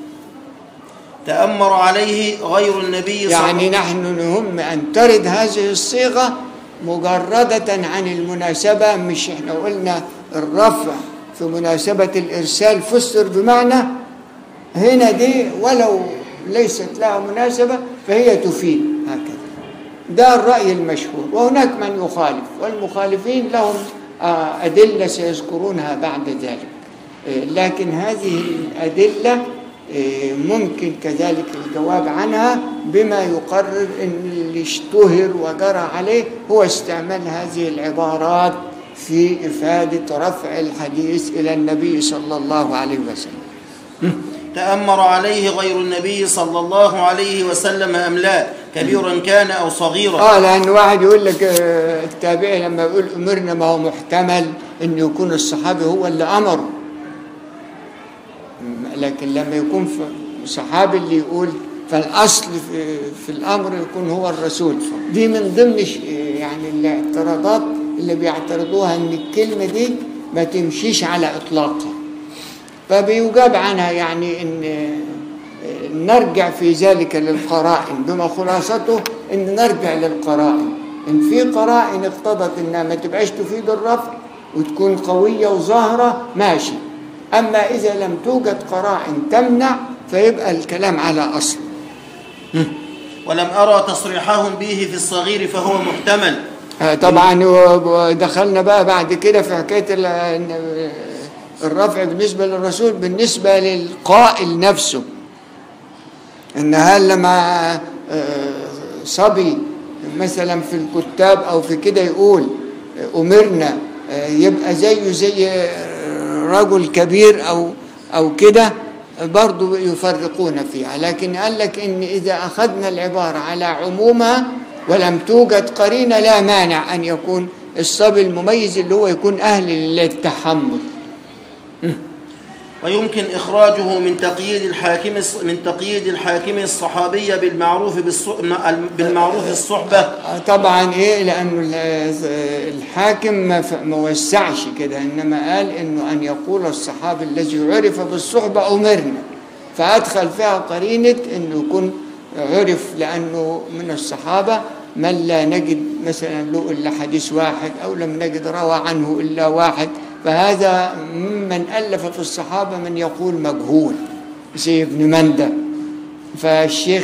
تأمر عليه غير النبي صلى يعني نحن نهم أن ترد هذه الصيغة مجردة عن المناسبة مش احنا قلنا الرفع في مناسبة الإرسال فسر بمعنى هنا دي ولو ليست لها مناسبة فهي تفيد هكذا ده الرأي المشهور وهناك من يخالف والمخالفين لهم آه، أدلة سيذكرونها بعد ذلك آه، لكن هذه الأدلة آه، ممكن كذلك الجواب عنها بما يقرر أن اللي اشتهر وجرى عليه هو استعمال هذه العبارات في إفادة رفع الحديث إلى النبي صلى الله عليه وسلم تأمر عليه غير النبي صلى الله عليه وسلم أم لا كبيرا كان أو صغيرا اه لان واحد يقول لك آه، التابعي لما يقول امرنا ما هو محتمل ان يكون الصحابي هو اللي امره م- لكن لما يكون في- صحابي اللي يقول فالاصل في, في الامر يكون هو الرسول دي من ضمن ش- يعني الاعتراضات اللي بيعترضوها ان الكلمه دي ما تمشيش على اطلاقها فبيجاب عنها يعني ان نرجع في ذلك للقرائن بما خلاصته ان نرجع للقرائن ان في قرائن اقتضت انها ما تبقاش تفيد الرفع وتكون قويه وظاهره ماشي اما اذا لم توجد قرائن تمنع فيبقى الكلام على اصل ولم أرى تصريحهم به في الصغير فهو محتمل آه، طبعا و- دخلنا بقى بعد كده في حكايه ال- إن الرفع بالنسبه للرسول بالنسبه للقائل نفسه ان هل لما آه، صبي مثلا في الكتاب او في كده يقول آه، امرنا آه، يبقى زيه زي آه، رجل كبير او او كده برضو يفرقون فيها لكن قال لك ان اذا اخذنا العباره على عمومها ولم توجد قرينه لا مانع ان يكون الصبي المميز اللي هو يكون اهل للتحمل ويمكن إخراجه من تقييد الحاكم من تقييد الحاكم الصحابية بالمعروف بالص- بالمعروف الصحبة طبعا ايه لانه ال- الحاكم ما ف- ما وسعش كده انما قال انه ان يقول الصحابي الذي عرف بالصحبه امرنا فادخل فيها قرينه انه يكون عرف لانه من الصحابه من لا نجد مثلا له الا حديث واحد او لم نجد روى عنه الا واحد فهذا ممن الف في الصحابه من يقول مجهول زي ابن منده فالشيخ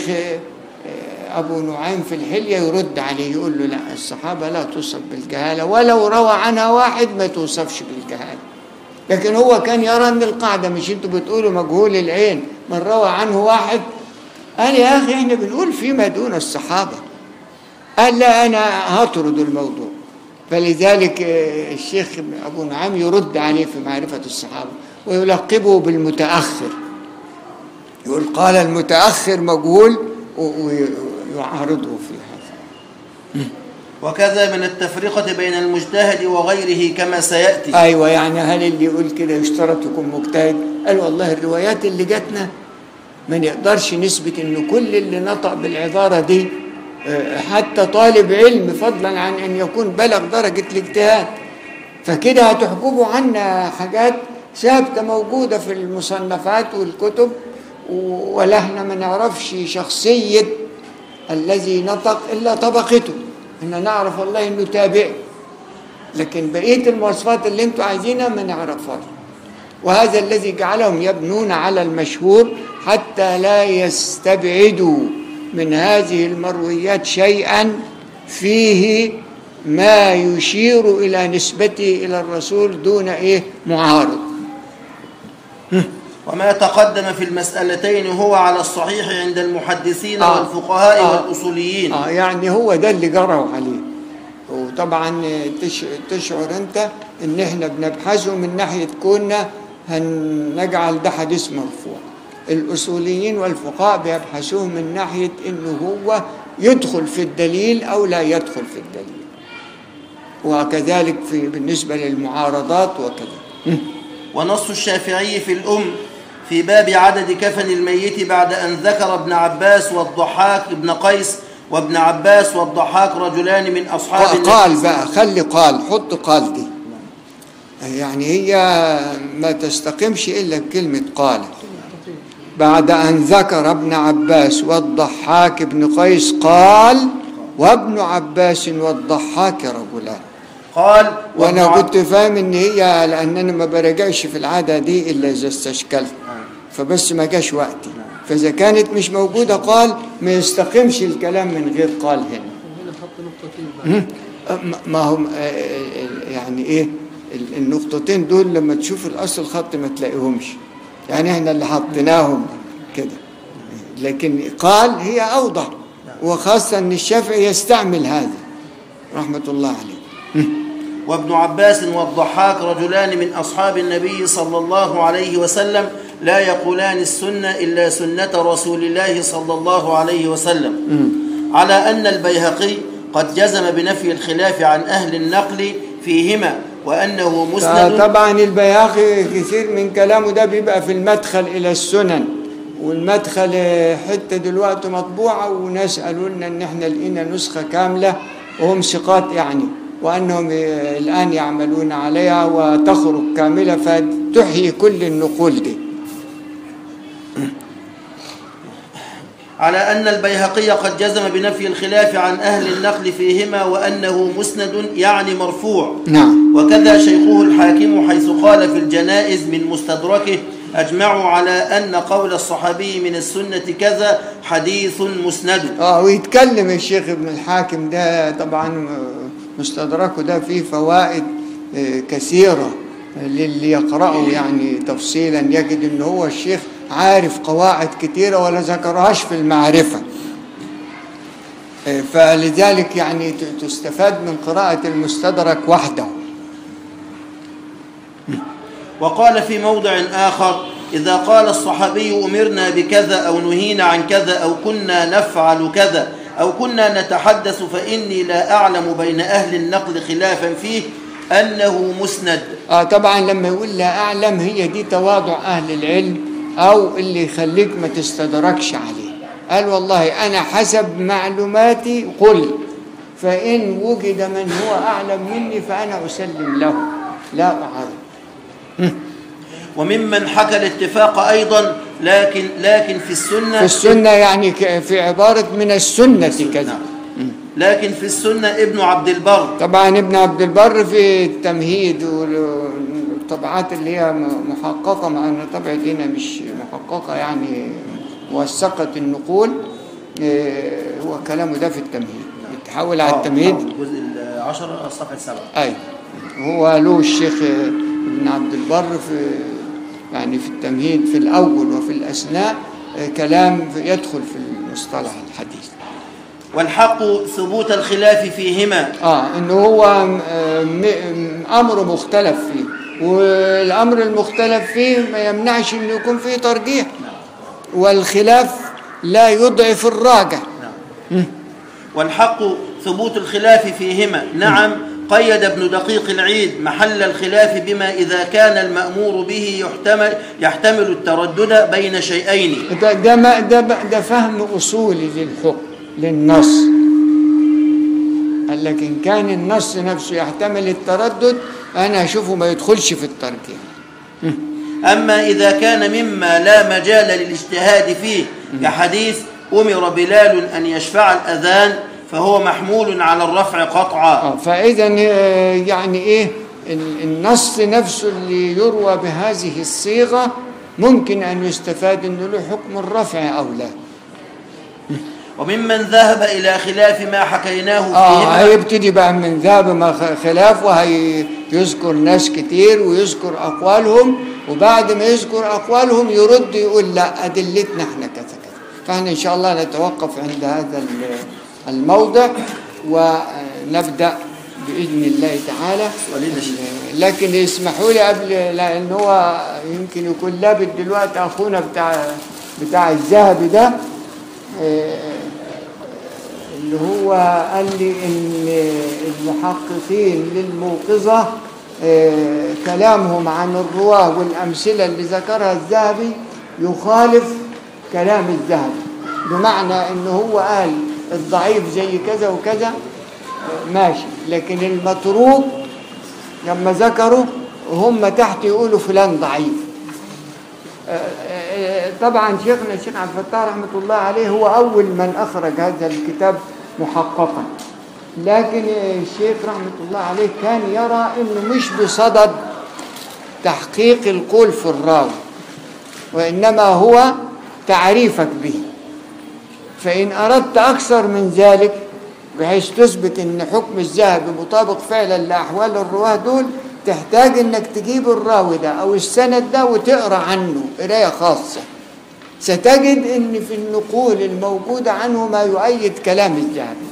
أبو نعيم في الحلية يرد عليه يقول له لا الصحابة لا توصف بالجهالة ولو روى عنها واحد ما توصفش بالجهالة لكن هو كان يرى أن القاعدة مش أنتوا بتقولوا مجهول العين من روى عنه واحد قال يا أخي إحنا بنقول فيما دون الصحابة قال لا أنا هطرد الموضوع فلذلك آه، الشيخ أبو نعيم يرد عليه في معرفة الصحابة ويلقبه بالمتأخر يقول قال المتأخر مجهول و- ويعارضه في هذا وكذا من التفرقة بين المجتهد وغيره كما سيأتي أيوة يعني هل اللي يقول كده يشترط يكون مجتهد قال والله الروايات اللي جاتنا ما نقدرش نثبت إن كل اللي نطق بالعبارة دي آه، حتى طالب علم فضلا عن أن يكون بلغ درجة الاجتهاد فكده هتحجبوا عنا حاجات ثابتة موجودة في المصنفات والكتب و- ولا احنا ما نعرفش شخصية الذي نطق إلا طبقته احنا نعرف والله انه تابعي لكن بقية المواصفات اللي انتوا عايزينها ما نعرفهاش وهذا الذي جعلهم يبنون على المشهور حتى لا يستبعدوا من هذه المرويات شيئا فيه ما يشير إلى نسبته إلى الرسول دون إيه معارض وما تقدم في المسألتين هو على الصحيح عند المحدثين آه. والفقهاء آه. والأصوليين آه يعني هو ده اللي جروا عليه وطبعا تش- تشعر انت ان احنا بنبحثه من ناحيه كوننا هنجعل ده حديث مرفوع الاصوليين والفقهاء بيبحثوه من ناحيه انه هو يدخل في الدليل او لا يدخل في الدليل وكذلك في بالنسبه للمعارضات وكذا ونص الشافعي في الأم في باب عدد كفن الميت بعد أن ذكر ابن عباس والضحاك ابن قيس وابن عباس والضحاك رجلان من أصحاب النبي قال بقى خلي قال حط قال دي يعني هي ما تستقيمش إلا بكلمة قال بعد أن ذكر ابن عباس والضحاك بن قيس قال وابن عباس والضحاك رجلان قال وابن وانا عب- كنت فاهم ان هي لان انا ما براجعش في العاده دي الا اذا استشكلت فبس ما جاش وقتي فاذا كانت مش موجوده قال ما يستقيمش الكلام من غير قال هنا هنا حط نقطتين بقى ما- ما هم آه، آه، يعني ايه ال- النقطتين دول لما تشوف الاصل الخط ما تلاقيهمش يعني احنا اللي حطيناهم كده لكن قال هي اوضح وخاصه ان الشافعي يستعمل هذا رحمه الله عليه وابن عباس والضحاك رجلان من أصحاب النبي صلى الله عليه وسلم لا يقولان السنة إلا سنة رسول الله صلى الله عليه وسلم على أن البيهقي قد جزم بنفي الخلاف عن أهل النقل فيهما وأنه مسند طبعا البياقي كثير من كلامه ده بيبقى في المدخل الى السنن والمدخل آه، حته دلوقتي مطبوعه وناس قالوا لنا ان احنا لقينا نسخه كامله وهم ثقات يعني وانهم آه، الان يعملون عليها وتخرج كامله فتحيي كل النقول دي على أن البيهقي قد جزم بنفي الخلاف عن أهل النقل فيهما وأنه مسند يعني مرفوع نعم وكذا شيخه الحاكم حيث قال في الجنائز من مستدركه أجمعوا على أن قول الصحابي من السنة كذا حديث مسند اه ويتكلم الشيخ ابن الحاكم ده طبعا آه، مستدركه ده فيه فوائد آه، كثيرة للي يقرأه يعني تفصيلا يجد ان هو الشيخ عارف قواعد كثيرة ولا ذكرهاش في المعرفة آه، فلذلك يعني ت- تستفاد من قراءة المستدرك وحده وقال في موضع آخر إذا قال الصحابي أمرنا بكذا أو نهينا عن كذا أو كنا نفعل كذا أو كنا نتحدث فإني لا أعلم بين أهل النقل خلافا فيه أنه مسند آه طبعا لما يقول لا أعلم هي دي تواضع أهل العلم أو اللي يخليك ما تستدركش عليه قال والله أنا حسب معلوماتي قل فإن وجد من هو أعلم مني فأنا أسلم له لا أعرض وممن حكى الاتفاق أيضا لكن لكن في السنة في السنة يعني ك- في عبارة من السنة كذا لكن في السنة ابن عبد البر طبعا ابن عبد البر في التمهيد والطبعات اللي هي م- محققة مع أن طبعة هنا مش محققة يعني موثقة النقول إيه، هو كلامه ده في التمهيد بتحول على التمهيد الجزء العشرة صفحة سبعة أي هو له الشيخ ابن عبد البر في يعني في التمهيد في الأول وفي الأثناء إيه، كلام يدخل في المصطلح الحديث والحق ثبوت الخلاف فيهما اه انه هو م- م- امر مختلف فيه والامر المختلف فيه ما يمنعش انه يكون فيه ترجيح والخلاف لا يضعف الراجح والحق ثبوت الخلاف فيهما نعم قيد ابن دقيق العيد محل الخلاف بما إذا كان المأمور به يحتمل, يحتمل التردد بين شيئين ده ده ما ده ب- ده فهم اصولي للحكم للنص قال لك ان كان النص نفسه يحتمل التردد انا اشوفه ما يدخلش في الترجيح أما إذا كان مما لا مجال للاجتهاد فيه كحديث أمر بلال أن يشفع الأذان فهو محمول على الرفع قطعا آه، فإذا آه، يعني إيه ال- النص نفسه اللي يروى بهذه الصيغة ممكن أن يستفاد أنه له حكم الرفع أو لا وممن ذهب إلى خلاف ما حكيناه آه فيهما هيبتدي بقى من ذهب ما خ- خلاف وهيذكر ناس كتير ويذكر أقوالهم وبعد ما يذكر أقوالهم يرد يقول لا أدلتنا احنا كذا كذا فاحنا إن شاء الله نتوقف عند هذا ال- الموضع ونبدأ بإذن الله تعالى ولينا شيء. لكن يسمحوا لي قبل لأن هو يمكن يكون لابد دلوقتي أخونا بتاع بتاع الذهبي ده آه، اللي هو قال لي ان المحققين للموقظة آه، كلامهم عن الرواة والأمثلة اللي ذكرها الذهبي يخالف كلام الذهبي بمعنى ان هو قال الضعيف زي كذا وكذا ماشي لكن المتروك لما ذكروا هم تحت يقولوا فلان ضعيف طبعا شيخنا الشيخ عبد الفتاح رحمه الله عليه هو اول من اخرج هذا الكتاب محققا لكن الشيخ رحمه الله عليه كان يرى انه مش بصدد تحقيق القول في الراوي وانما هو تعريفك به فان اردت اكثر من ذلك بحيث تثبت ان حكم الذهبي مطابق فعلا لاحوال الرواه دول تحتاج انك تجيب الراوي ده او السند ده وتقرا عنه قرايه خاصه ستجد ان في النقول الموجوده عنه ما يؤيد كلام الذهبي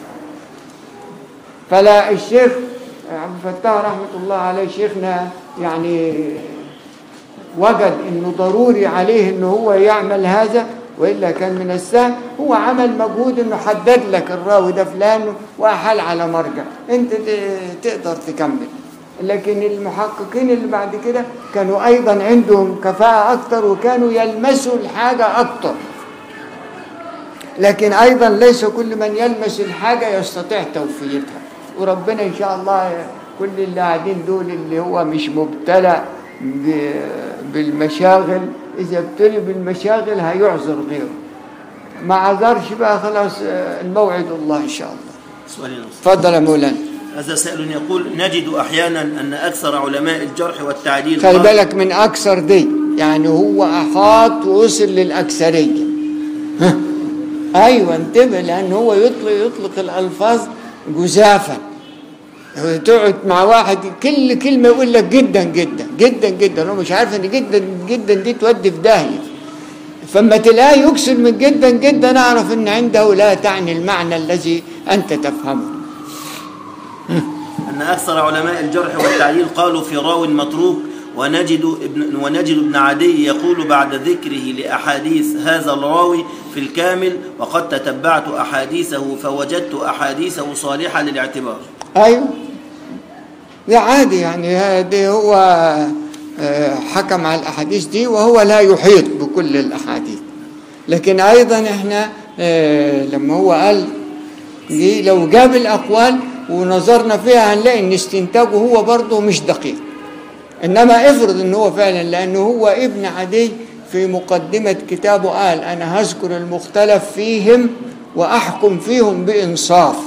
فلا الشيخ عبد الفتاح رحمه الله عليه شيخنا يعني وجد انه ضروري عليه انه هو يعمل هذا والا كان من السهل هو عمل مجهود انه حدد لك الراوي ده فلان واحال على مرجع انت تقدر تكمل لكن المحققين اللي بعد كده كانوا ايضا عندهم كفاءة اكتر وكانوا يلمسوا الحاجة اكتر لكن ايضا ليس كل من يلمس الحاجة يستطيع توفيتها وربنا ان شاء الله كل اللي قاعدين دول اللي هو مش مبتلى بالمشاغل اذا ابتلي بالمشاغل هيعذر غيره ما عذرش بقى خلاص الموعد الله ان شاء الله سؤالين تفضل يا مولانا هذا سائل يقول نجد أحيانا أن أكثر علماء الجرح والتعديل خلي بالك من أكثر دي يعني هو أحاط ووصل للأكثرية ها. أيوة انتبه لأن هو يطلق يطلق الألفاظ جزافا تقعد مع واحد كل كلمة يقول لك جدا جدا جدا جدا هو مش عارف ان جدا جدا دي تودي في داهية فما تلاقيه يكسر من جدا جدا اعرف ان عنده لا تعني المعنى الذي انت تفهمه أن أكثر علماء الجرح والتعديل قالوا في راو متروك ونجد ابن ونجد ابن عدي يقول بعد ذكره لأحاديث هذا الراوي في الكامل وقد تتبعت أحاديثه فوجدت أحاديثه صالحة للاعتبار ايوه ده عادي يعني هذا هو آه، حكم على الاحاديث دي وهو لا يحيط بكل الاحاديث لكن ايضا احنا آه، لما هو قال دي لو جاب الاقوال ونظرنا فيها هنلاقي ان استنتاجه هو برضه مش دقيق انما افرض ان هو فعلا لانه هو ابن عدي في مقدمه كتابه قال انا هذكر المختلف فيهم واحكم فيهم بانصاف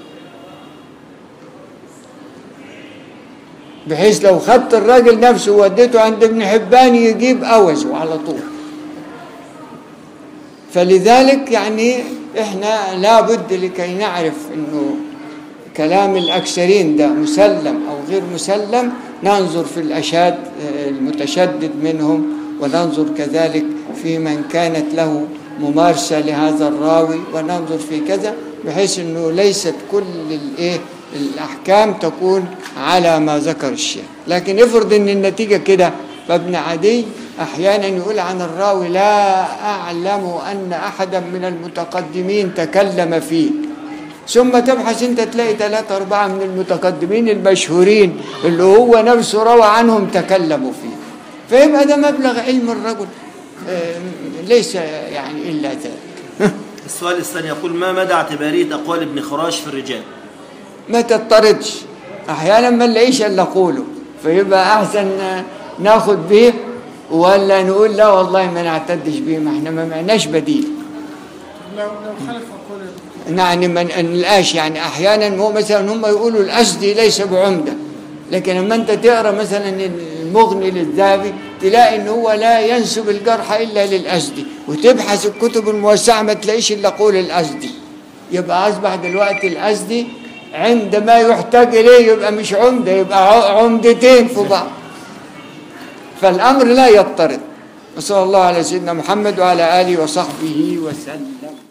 بحيث لو خدت الراجل نفسه ووديته عند ابن حبان يجيب أوزه على طول فلذلك يعني احنا لابد لكي نعرف انه كلام الاكثرين ده مسلم او غير مسلم ننظر في الاشاد المتشدد منهم وننظر كذلك في من كانت له ممارسه لهذا الراوي وننظر في كذا بحيث انه ليست كل الايه الاحكام تكون على ما ذكر الشيخ لكن افرض ان النتيجه كده فابن عدي احيانا يقول عن الراوي لا اعلم ان احدا من المتقدمين تكلم فيه ثم تبحث انت تلاقي ثلاثة أربعة من المتقدمين المشهورين اللي هو نفسه روى عنهم تكلموا فيه فيبقى ده مبلغ علم الرجل آه، ليس يعني إلا ذلك السؤال الثاني يقول ما مدى اعتبارية أقوال ابن خراش في الرجال ما تضطردش احيانا ما نلاقيش الا قوله فيبقى احسن ناخد به ولا نقول لا والله ما نعتدش به ما احنا ما معناش بديل لو لو خالف أقول يعني ما نلقاش يعني احيانا هو مثلا هم يقولوا الاسدي ليس بعمده لكن لما انت تقرا مثلا المغني للذهبي تلاقي ان هو لا ينسب الجرح الا للاسدي وتبحث الكتب الموسعه ما تلاقيش الا قول الاسدي يبقى اصبح دلوقتي الاسدي عندما يحتاج اليه يبقى مش عمده يبقى ع- عمدتين في بعض فالامر لا يضطرد وصلى الله على سيدنا محمد وعلى اله وصحبه وسلم